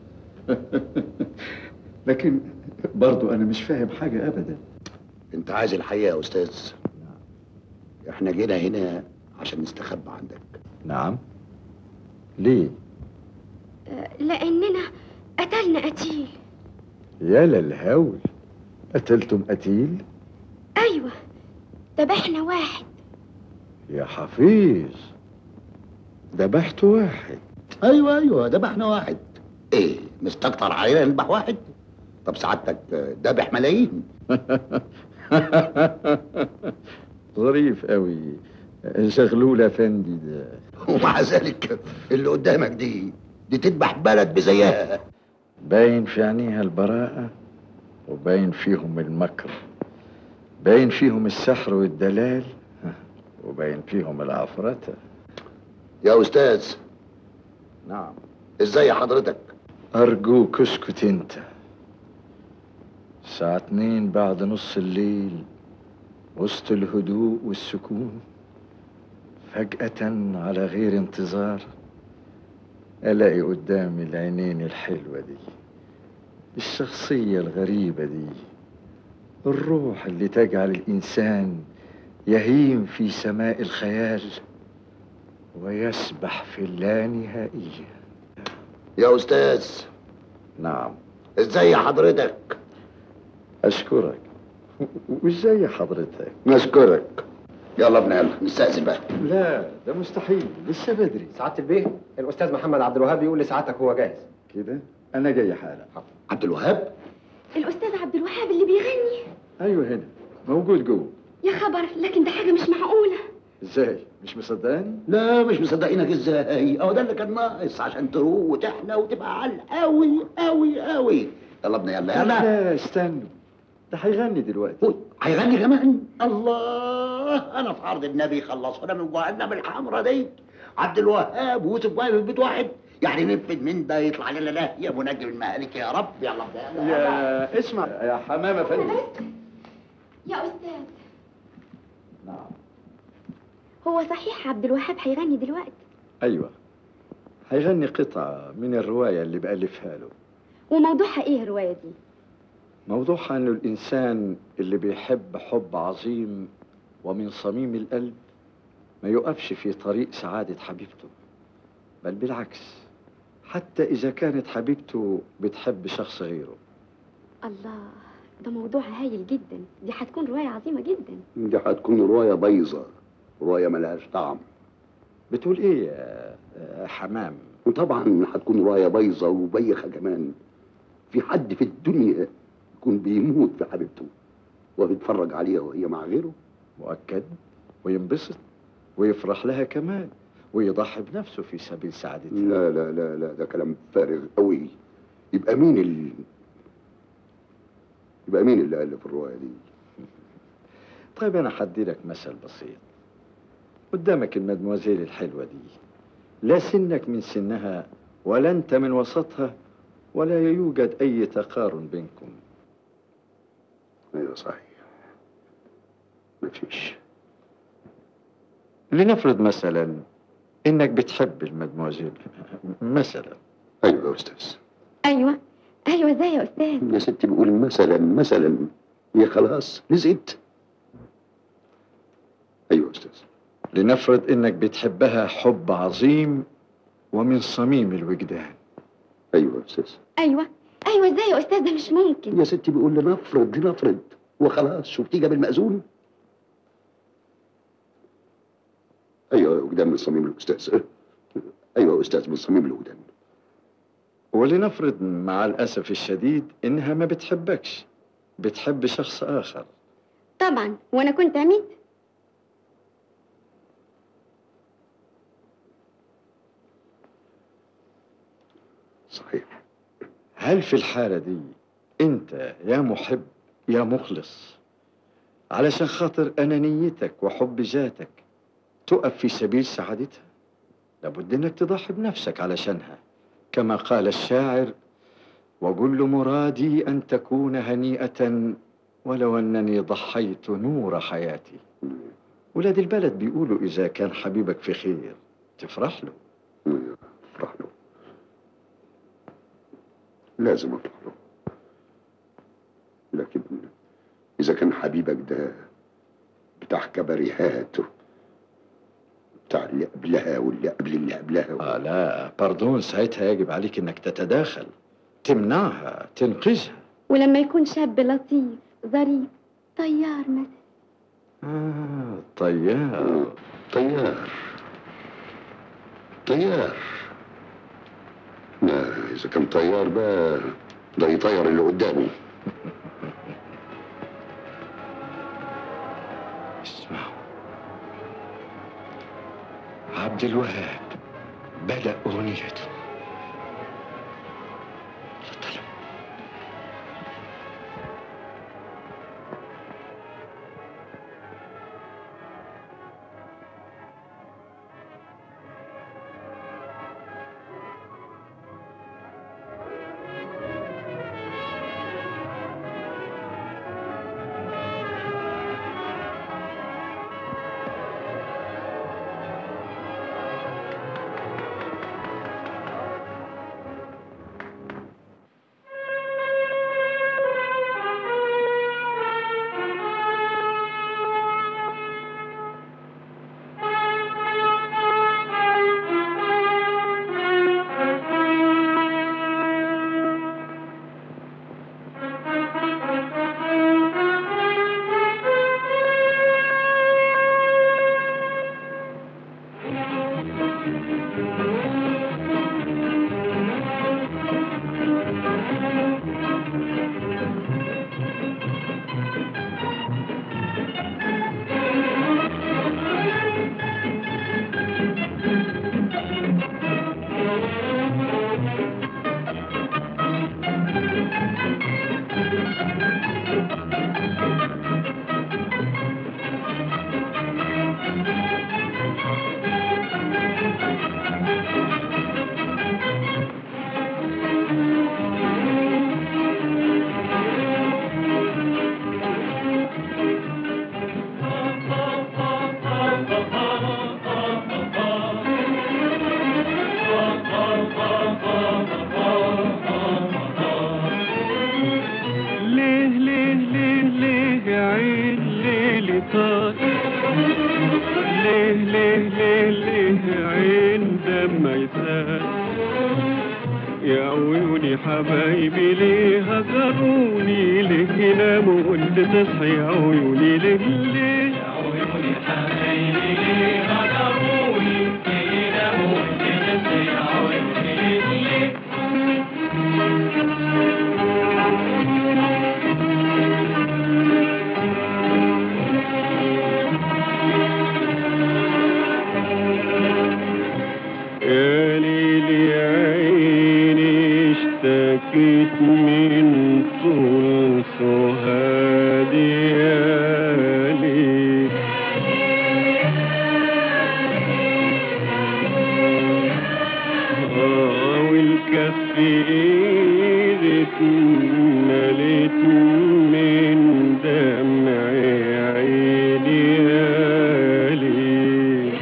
[SPEAKER 17] لكن برضو انا مش فاهم حاجه ابدا
[SPEAKER 11] انت عايز الحقيقه يا استاذ احنا جينا هنا عشان نستخبى عندك
[SPEAKER 17] نعم ليه
[SPEAKER 12] آه لاننا قتلنا قتيل
[SPEAKER 17] يا للهول قتلتم قتيل
[SPEAKER 12] ايوه ذبحنا واحد
[SPEAKER 17] يا حفيظ ذبحت واحد
[SPEAKER 11] ايوه ايوه ذبحنا واحد ايه مستكتر علينا نذبح واحد طب سعادتك ذبح ملايين
[SPEAKER 17] ظريف قوي زغلول افندي ده
[SPEAKER 6] ومع ذلك اللي قدامك دي دي تذبح بلد بزيها
[SPEAKER 17] باين في عينيها البراءة وباين فيهم المكر باين فيهم السحر والدلال وباين فيهم العفرتة
[SPEAKER 6] يا استاذ
[SPEAKER 17] نعم
[SPEAKER 6] ازاي حضرتك
[SPEAKER 17] أرجوك اسكت أنت الساعة اتنين بعد نص الليل وسط الهدوء والسكون فجأة على غير انتظار ألاقي قدامي العينين الحلوة دي الشخصية الغريبة دي الروح اللي تجعل الإنسان يهيم في سماء الخيال ويسبح في اللانهائية
[SPEAKER 6] يا استاذ
[SPEAKER 17] نعم
[SPEAKER 6] ازاي حضرتك
[SPEAKER 17] أشكرك وإزاي حضرتك؟
[SPEAKER 6] نشكرك يلا ابن يلا نستأذن بقى
[SPEAKER 17] لا ده مستحيل لسه بدري
[SPEAKER 16] سعادة البيه الأستاذ محمد عبد الوهاب بيقول لسعادتك هو جاهز
[SPEAKER 17] كده أنا جاي حالا
[SPEAKER 6] عبد الوهاب
[SPEAKER 12] الأستاذ عبد الوهاب اللي بيغني
[SPEAKER 17] أيوه هنا موجود جوه
[SPEAKER 12] يا خبر لكن ده حاجة مش معقولة
[SPEAKER 17] إزاي؟ مش مصدقاني؟
[SPEAKER 6] لا مش مصدقينك ازاي اهو ده اللي كان ناقص عشان تروق وتحلى وتبقى عال قوي قوي قوي يلا ابن يلا يلا
[SPEAKER 17] لا استنوا ده هيغني دلوقتي
[SPEAKER 6] هيغني كمان الله انا في عرض النبي خلصونا من جهنم الحمرا دي عبد الوهاب ويوسف واقف في بيت واحد يعني ننفذ من ده يطلع لنا لا يا منجم المهالك يا رب يلا ابن يلا
[SPEAKER 17] يا اسمع يا حمامة فندم
[SPEAKER 12] يا أستاذ
[SPEAKER 17] نعم
[SPEAKER 12] هو صحيح عبد الوهاب هيغني دلوقتي
[SPEAKER 17] أيوه هيغني قطعة من الرواية اللي بألفها له
[SPEAKER 12] وموضوعها إيه الرواية دي؟
[SPEAKER 17] موضوعها انه الانسان اللي بيحب حب عظيم ومن صميم القلب ما يقفش في طريق سعادة حبيبته بل بالعكس حتى إذا كانت حبيبته بتحب شخص غيره
[SPEAKER 12] الله ده موضوع هايل جدا دي هتكون رواية عظيمة جدا
[SPEAKER 6] دي هتكون رواية بايظة رواية ملهاش طعم
[SPEAKER 17] بتقول ايه يا يا حمام
[SPEAKER 6] وطبعا هتكون رواية بايظة وبيخة كمان في حد في الدنيا يكون بيموت في حبيبته وبيتفرج عليها وهي مع غيره
[SPEAKER 17] مؤكد وينبسط ويفرح لها كمان ويضحي بنفسه في سبيل سعادتها
[SPEAKER 6] لا لا لا لا ده كلام فارغ قوي يبقى مين ال... يبقى مين اللي ألف الرواية دي
[SPEAKER 17] طيب انا هدي لك مثل بسيط قدامك المدموزيل الحلوة دي لا سنك من سنها ولا انت من وسطها ولا يوجد اي تقارن بينكم
[SPEAKER 6] ايوه صحيح مفيش
[SPEAKER 17] لنفرض مثلا انك بتحب المدموزيل مثلا
[SPEAKER 6] ايوه يا استاذ
[SPEAKER 12] أيوة أيوة إزاي يا أستاذ؟
[SPEAKER 6] يا ستي بقول مثلا مثلا هي خلاص لزقت ايوه يا استاذ
[SPEAKER 17] لنفرض انك بتحبها حب عظيم ومن صميم الوجدان
[SPEAKER 6] ايوه يا استاذ
[SPEAKER 12] أيوة أيوة إزاي يا أستاذ ده مش ممكن
[SPEAKER 6] يا ستي بيقول لنفرض لنفرض وخلاص شفتي جاب المأذون ايوه وجدان من صميم الاستاذ ايوه يا استاذ من صميم الوجدان
[SPEAKER 17] ولنفرض مع الاسف الشديد انها ما بتحبكش بتحب شخص اخر
[SPEAKER 12] طبعا وأنا كنت عميد
[SPEAKER 6] صحيح
[SPEAKER 17] هل في الحالة دي انت يا محب يا مخلص علشان خاطر انانيتك وحب ذاتك تقف في سبيل سعادتها لابد انك تضحي بنفسك علشانها كما قال الشاعر وكل مرادي ان تكون هنيئة ولو انني ضحيت نور حياتي ولاد البلد بيقولوا اذا كان حبيبك في خير تفرح له
[SPEAKER 6] افرح له لازم افرح له لكن اذا كان حبيبك ده بتاع كباريهاته بتاع اللي قبلها واللي قبل اللي قبلها
[SPEAKER 17] آه لا باردون ساعتها يجب عليك انك تتداخل تمنعها تنقذها
[SPEAKER 12] ولما يكون شاب لطيف ظريف طيار مثلا
[SPEAKER 17] آه طيار
[SPEAKER 6] طيار طيار لا اذا كان طيار بقى ده يطير اللي قدامه
[SPEAKER 17] اسمعوا عبد الوهاب بدأ أغنيته
[SPEAKER 13] ليه ليه ليه ليه يا عين ليلي طار ليه ليه ليه ليه يا عين دم يسال يا عيوني حبايبي ليه هجروني ليه يناموا وانت تصحي يا عيوني ليه ليه يا عيوني حبايبي ليه هجروني ليه يناموا وانت تصحي يا عيوني ليه يا ليلي يا عيني اشتكيت من طول سهادي يا ليل آه والكف ايدك مليت من دمع عيني يا ليل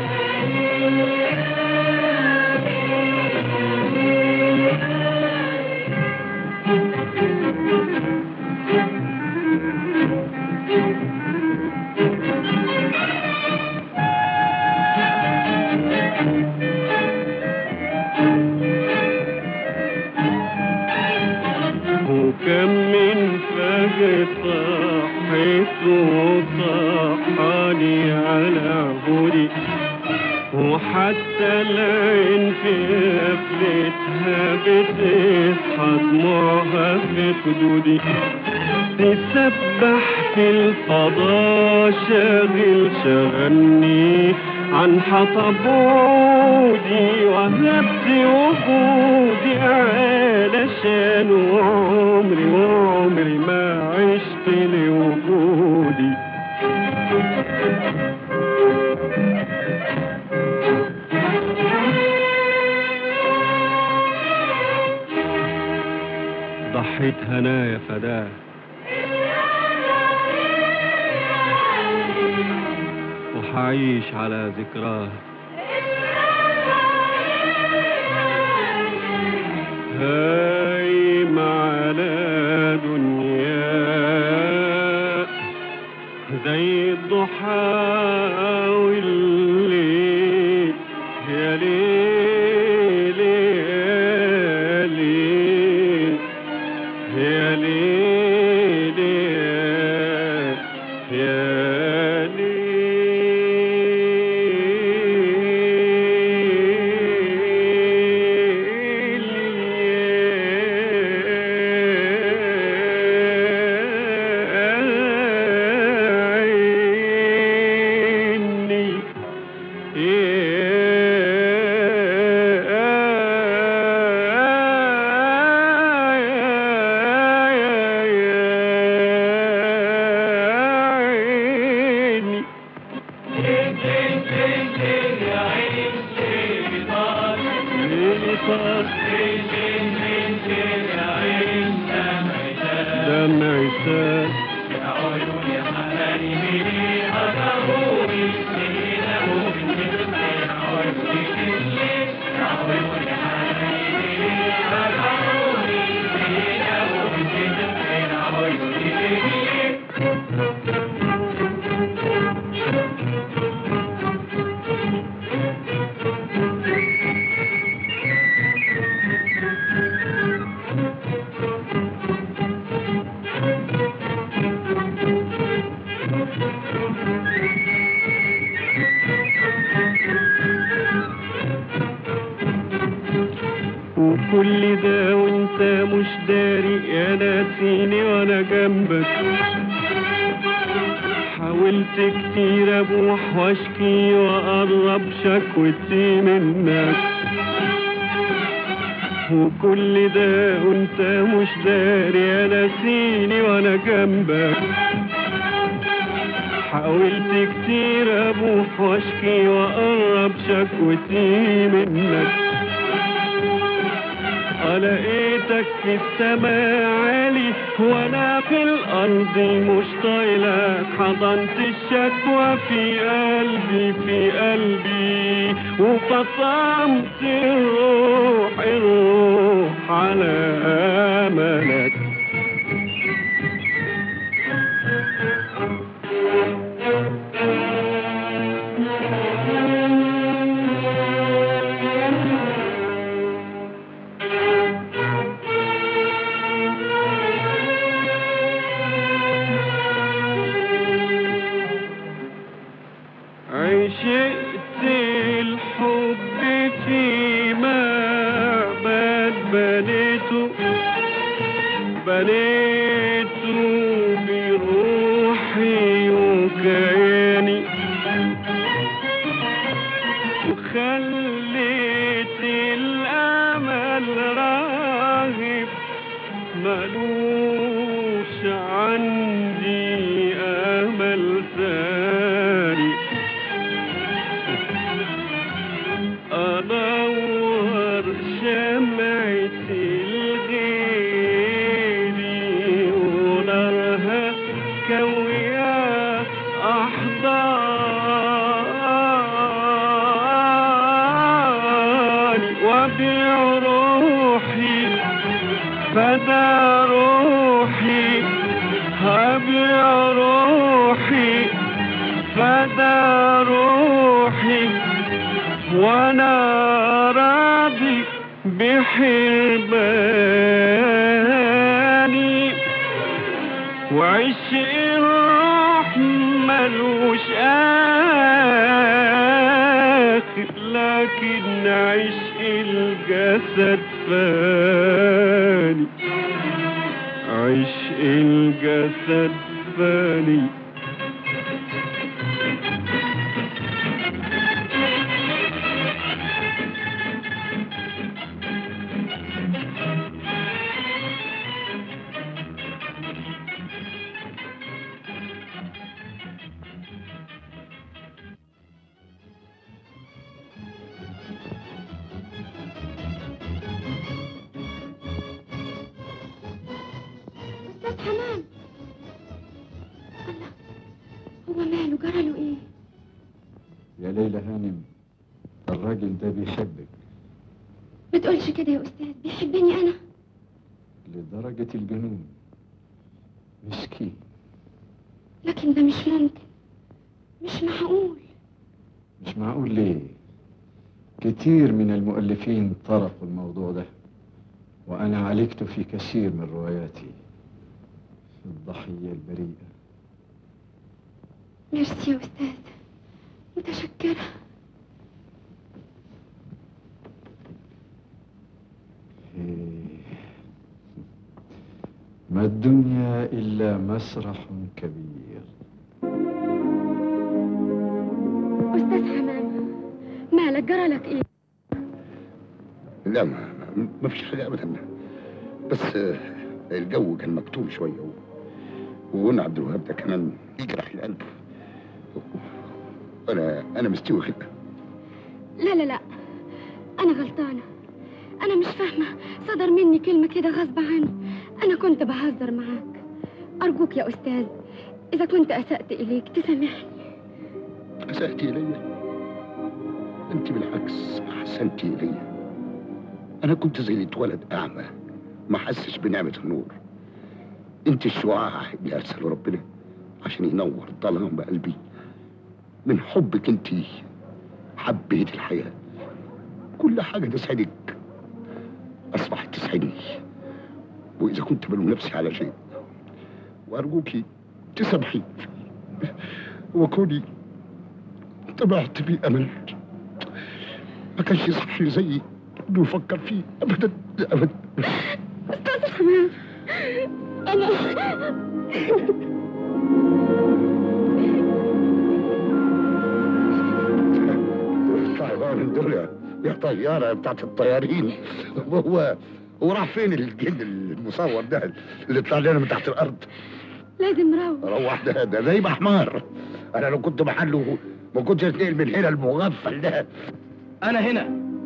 [SPEAKER 13] وكم من فجر صحيت وصحاني على عهودي وحتى العين في قفلتها بتصحى دموعها في خدودي تسبح في الفضاء شاغل شغلني عن حطب عودي وهبت وجودي علشان عمري وعمري ما عشت لوجودي ضحيت هنايا فداه وحعيش على ذكراه هايم على دنيا زي الضحى والليل يا ليل يا ليل يا ليل يا ليل طار دمع سال وكل ده وانت مش داري يا ناسيني وانا جنبك حاولت كتير ابوح واشكي واقرب شكوتي منك وكل ده وانت مش داري يا ناسيني وانا جنبك حاولت كتير ابوح واشكي واقرب شكوتي منك لقيتك في السماء عالي وانا في الارض مش طايلك حضنت الشكوى في قلبي في قلبي وفصمت الروح الروح على املك عشقت الحب في معبد بنيته بنيته بروحي وكياني وخليت الأمل راغب ملوش عندي أمل ثاني أنور شمعة الغيري ونارها كوية أحضاني وأبيع روحي فدا روحي هبيع روحي فدا روحي وانا راضي بحرماني وعش الروح ملوش اخر لكن عشق الجسد فاني عشق الجسد فاني
[SPEAKER 12] أستاذ حمام الله هو ماله جرى له إيه؟
[SPEAKER 17] يا ليلى هانم الراجل ده بيحبك
[SPEAKER 12] بتقولش كده يا أستاذ بيحبني أنا
[SPEAKER 17] لدرجة الجنون مسكين
[SPEAKER 12] لكن ده مش ممكن مش معقول
[SPEAKER 17] مش معقول ليه كتير من المؤلفين طرقوا الموضوع ده وأنا عالجته في كثير من رواياتي الضحية البريئة
[SPEAKER 12] ميرسي يا أستاذ متشكرة
[SPEAKER 17] إيه. ما الدنيا إلا مسرح كبير
[SPEAKER 12] أستاذ حمام مالك جرى لك إيه؟
[SPEAKER 18] لا ما, ما فيش حاجة أبدا بس آه، الجو كان مكتوم شوية و- وقلنا عبد الوهاب ده كمان يجرح القلب أنا أنا مستوي كده
[SPEAKER 12] لا لا لا أنا غلطانة أنا انا مش فاهمه صدر مني كلمه كده غصب عني انا كنت بهزر معاك ارجوك يا استاذ اذا كنت اسات اليك تسامحني
[SPEAKER 18] أسأتي إلي أنت بالعكس أحسنتي إلي أنا كنت زي اللي اتولد أعمى ما حسش بنعمة النور أنت الشعاع اللي أرسله ربنا عشان ينور ظلام قلبي من حبك أنت حبيت الحياة كل حاجة تسعدك أصبحت تسعدني وإذا كنت بلوم نفسي على شيء وأرجوكي تسامحي وكوني طبعت بي أمل ما كانش يصح لي زيي انه يفكر فيه ابدا ابدا
[SPEAKER 12] استاذ حمام انا
[SPEAKER 18] طيران دول يا- يا طيارة بتاعت الطيارين هو هو راح فين الجن المصور ده اللي طلع لنا من تحت الارض
[SPEAKER 12] لازم روح
[SPEAKER 18] روح ده ده زي حمار انا لو كنت محله ما كنتش اتنقل من هنا المغفل ده
[SPEAKER 15] انا هنا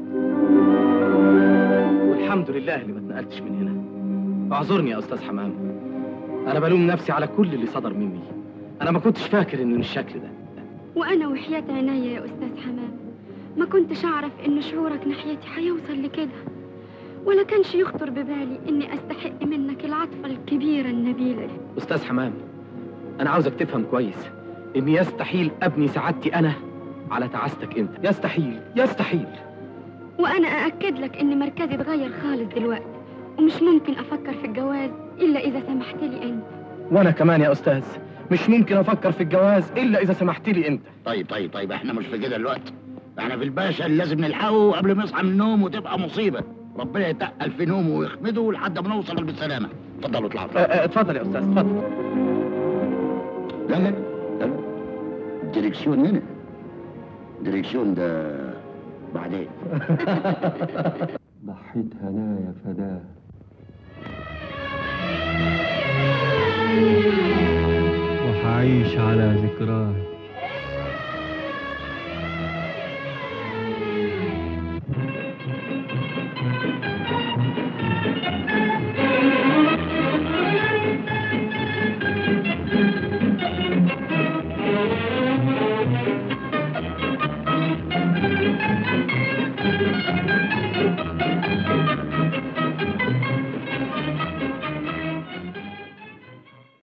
[SPEAKER 15] والحمد لله اللي ما اتنقلتش من هنا اعذرني يا استاذ حمام انا بلوم نفسي على كل اللي صدر مني انا ما كنتش فاكر انه الشكل ده
[SPEAKER 12] وانا وحياة عينيا يا استاذ حمام ما كنتش اعرف ان شعورك ناحيتي هيوصل لكده ولا كانش يخطر ببالي اني استحق منك العطفة الكبيرة النبيلة دي
[SPEAKER 15] استاذ حمام انا عاوزك تفهم كويس ان يستحيل ابني سعادتي انا على تعاستك انت يستحيل يستحيل
[SPEAKER 12] وانا ااكد لك ان مركزي اتغير خالص دلوقتي ومش ممكن افكر في الجواز الا اذا سمحت لي انت
[SPEAKER 15] وانا كمان يا استاذ مش ممكن افكر في الجواز الا اذا سمحت لي انت
[SPEAKER 6] طيب طيب طيب احنا مش في كده الوقت احنا في الباشا اللي لازم نلحقه قبل ما يصحى من النوم وتبقى مصيبه ربنا يتقل في نومه ويخمده لحد ما نوصل بالسلامه اتفضلوا اطلعوا
[SPEAKER 15] أه، أه، اتفضل يا استاذ اتفضل
[SPEAKER 6] لا لا لا لا الدريكسيون هنا الدريكسيون ده بعدين
[SPEAKER 19] ضحيت هنايا فداه وحعيش على ذكراه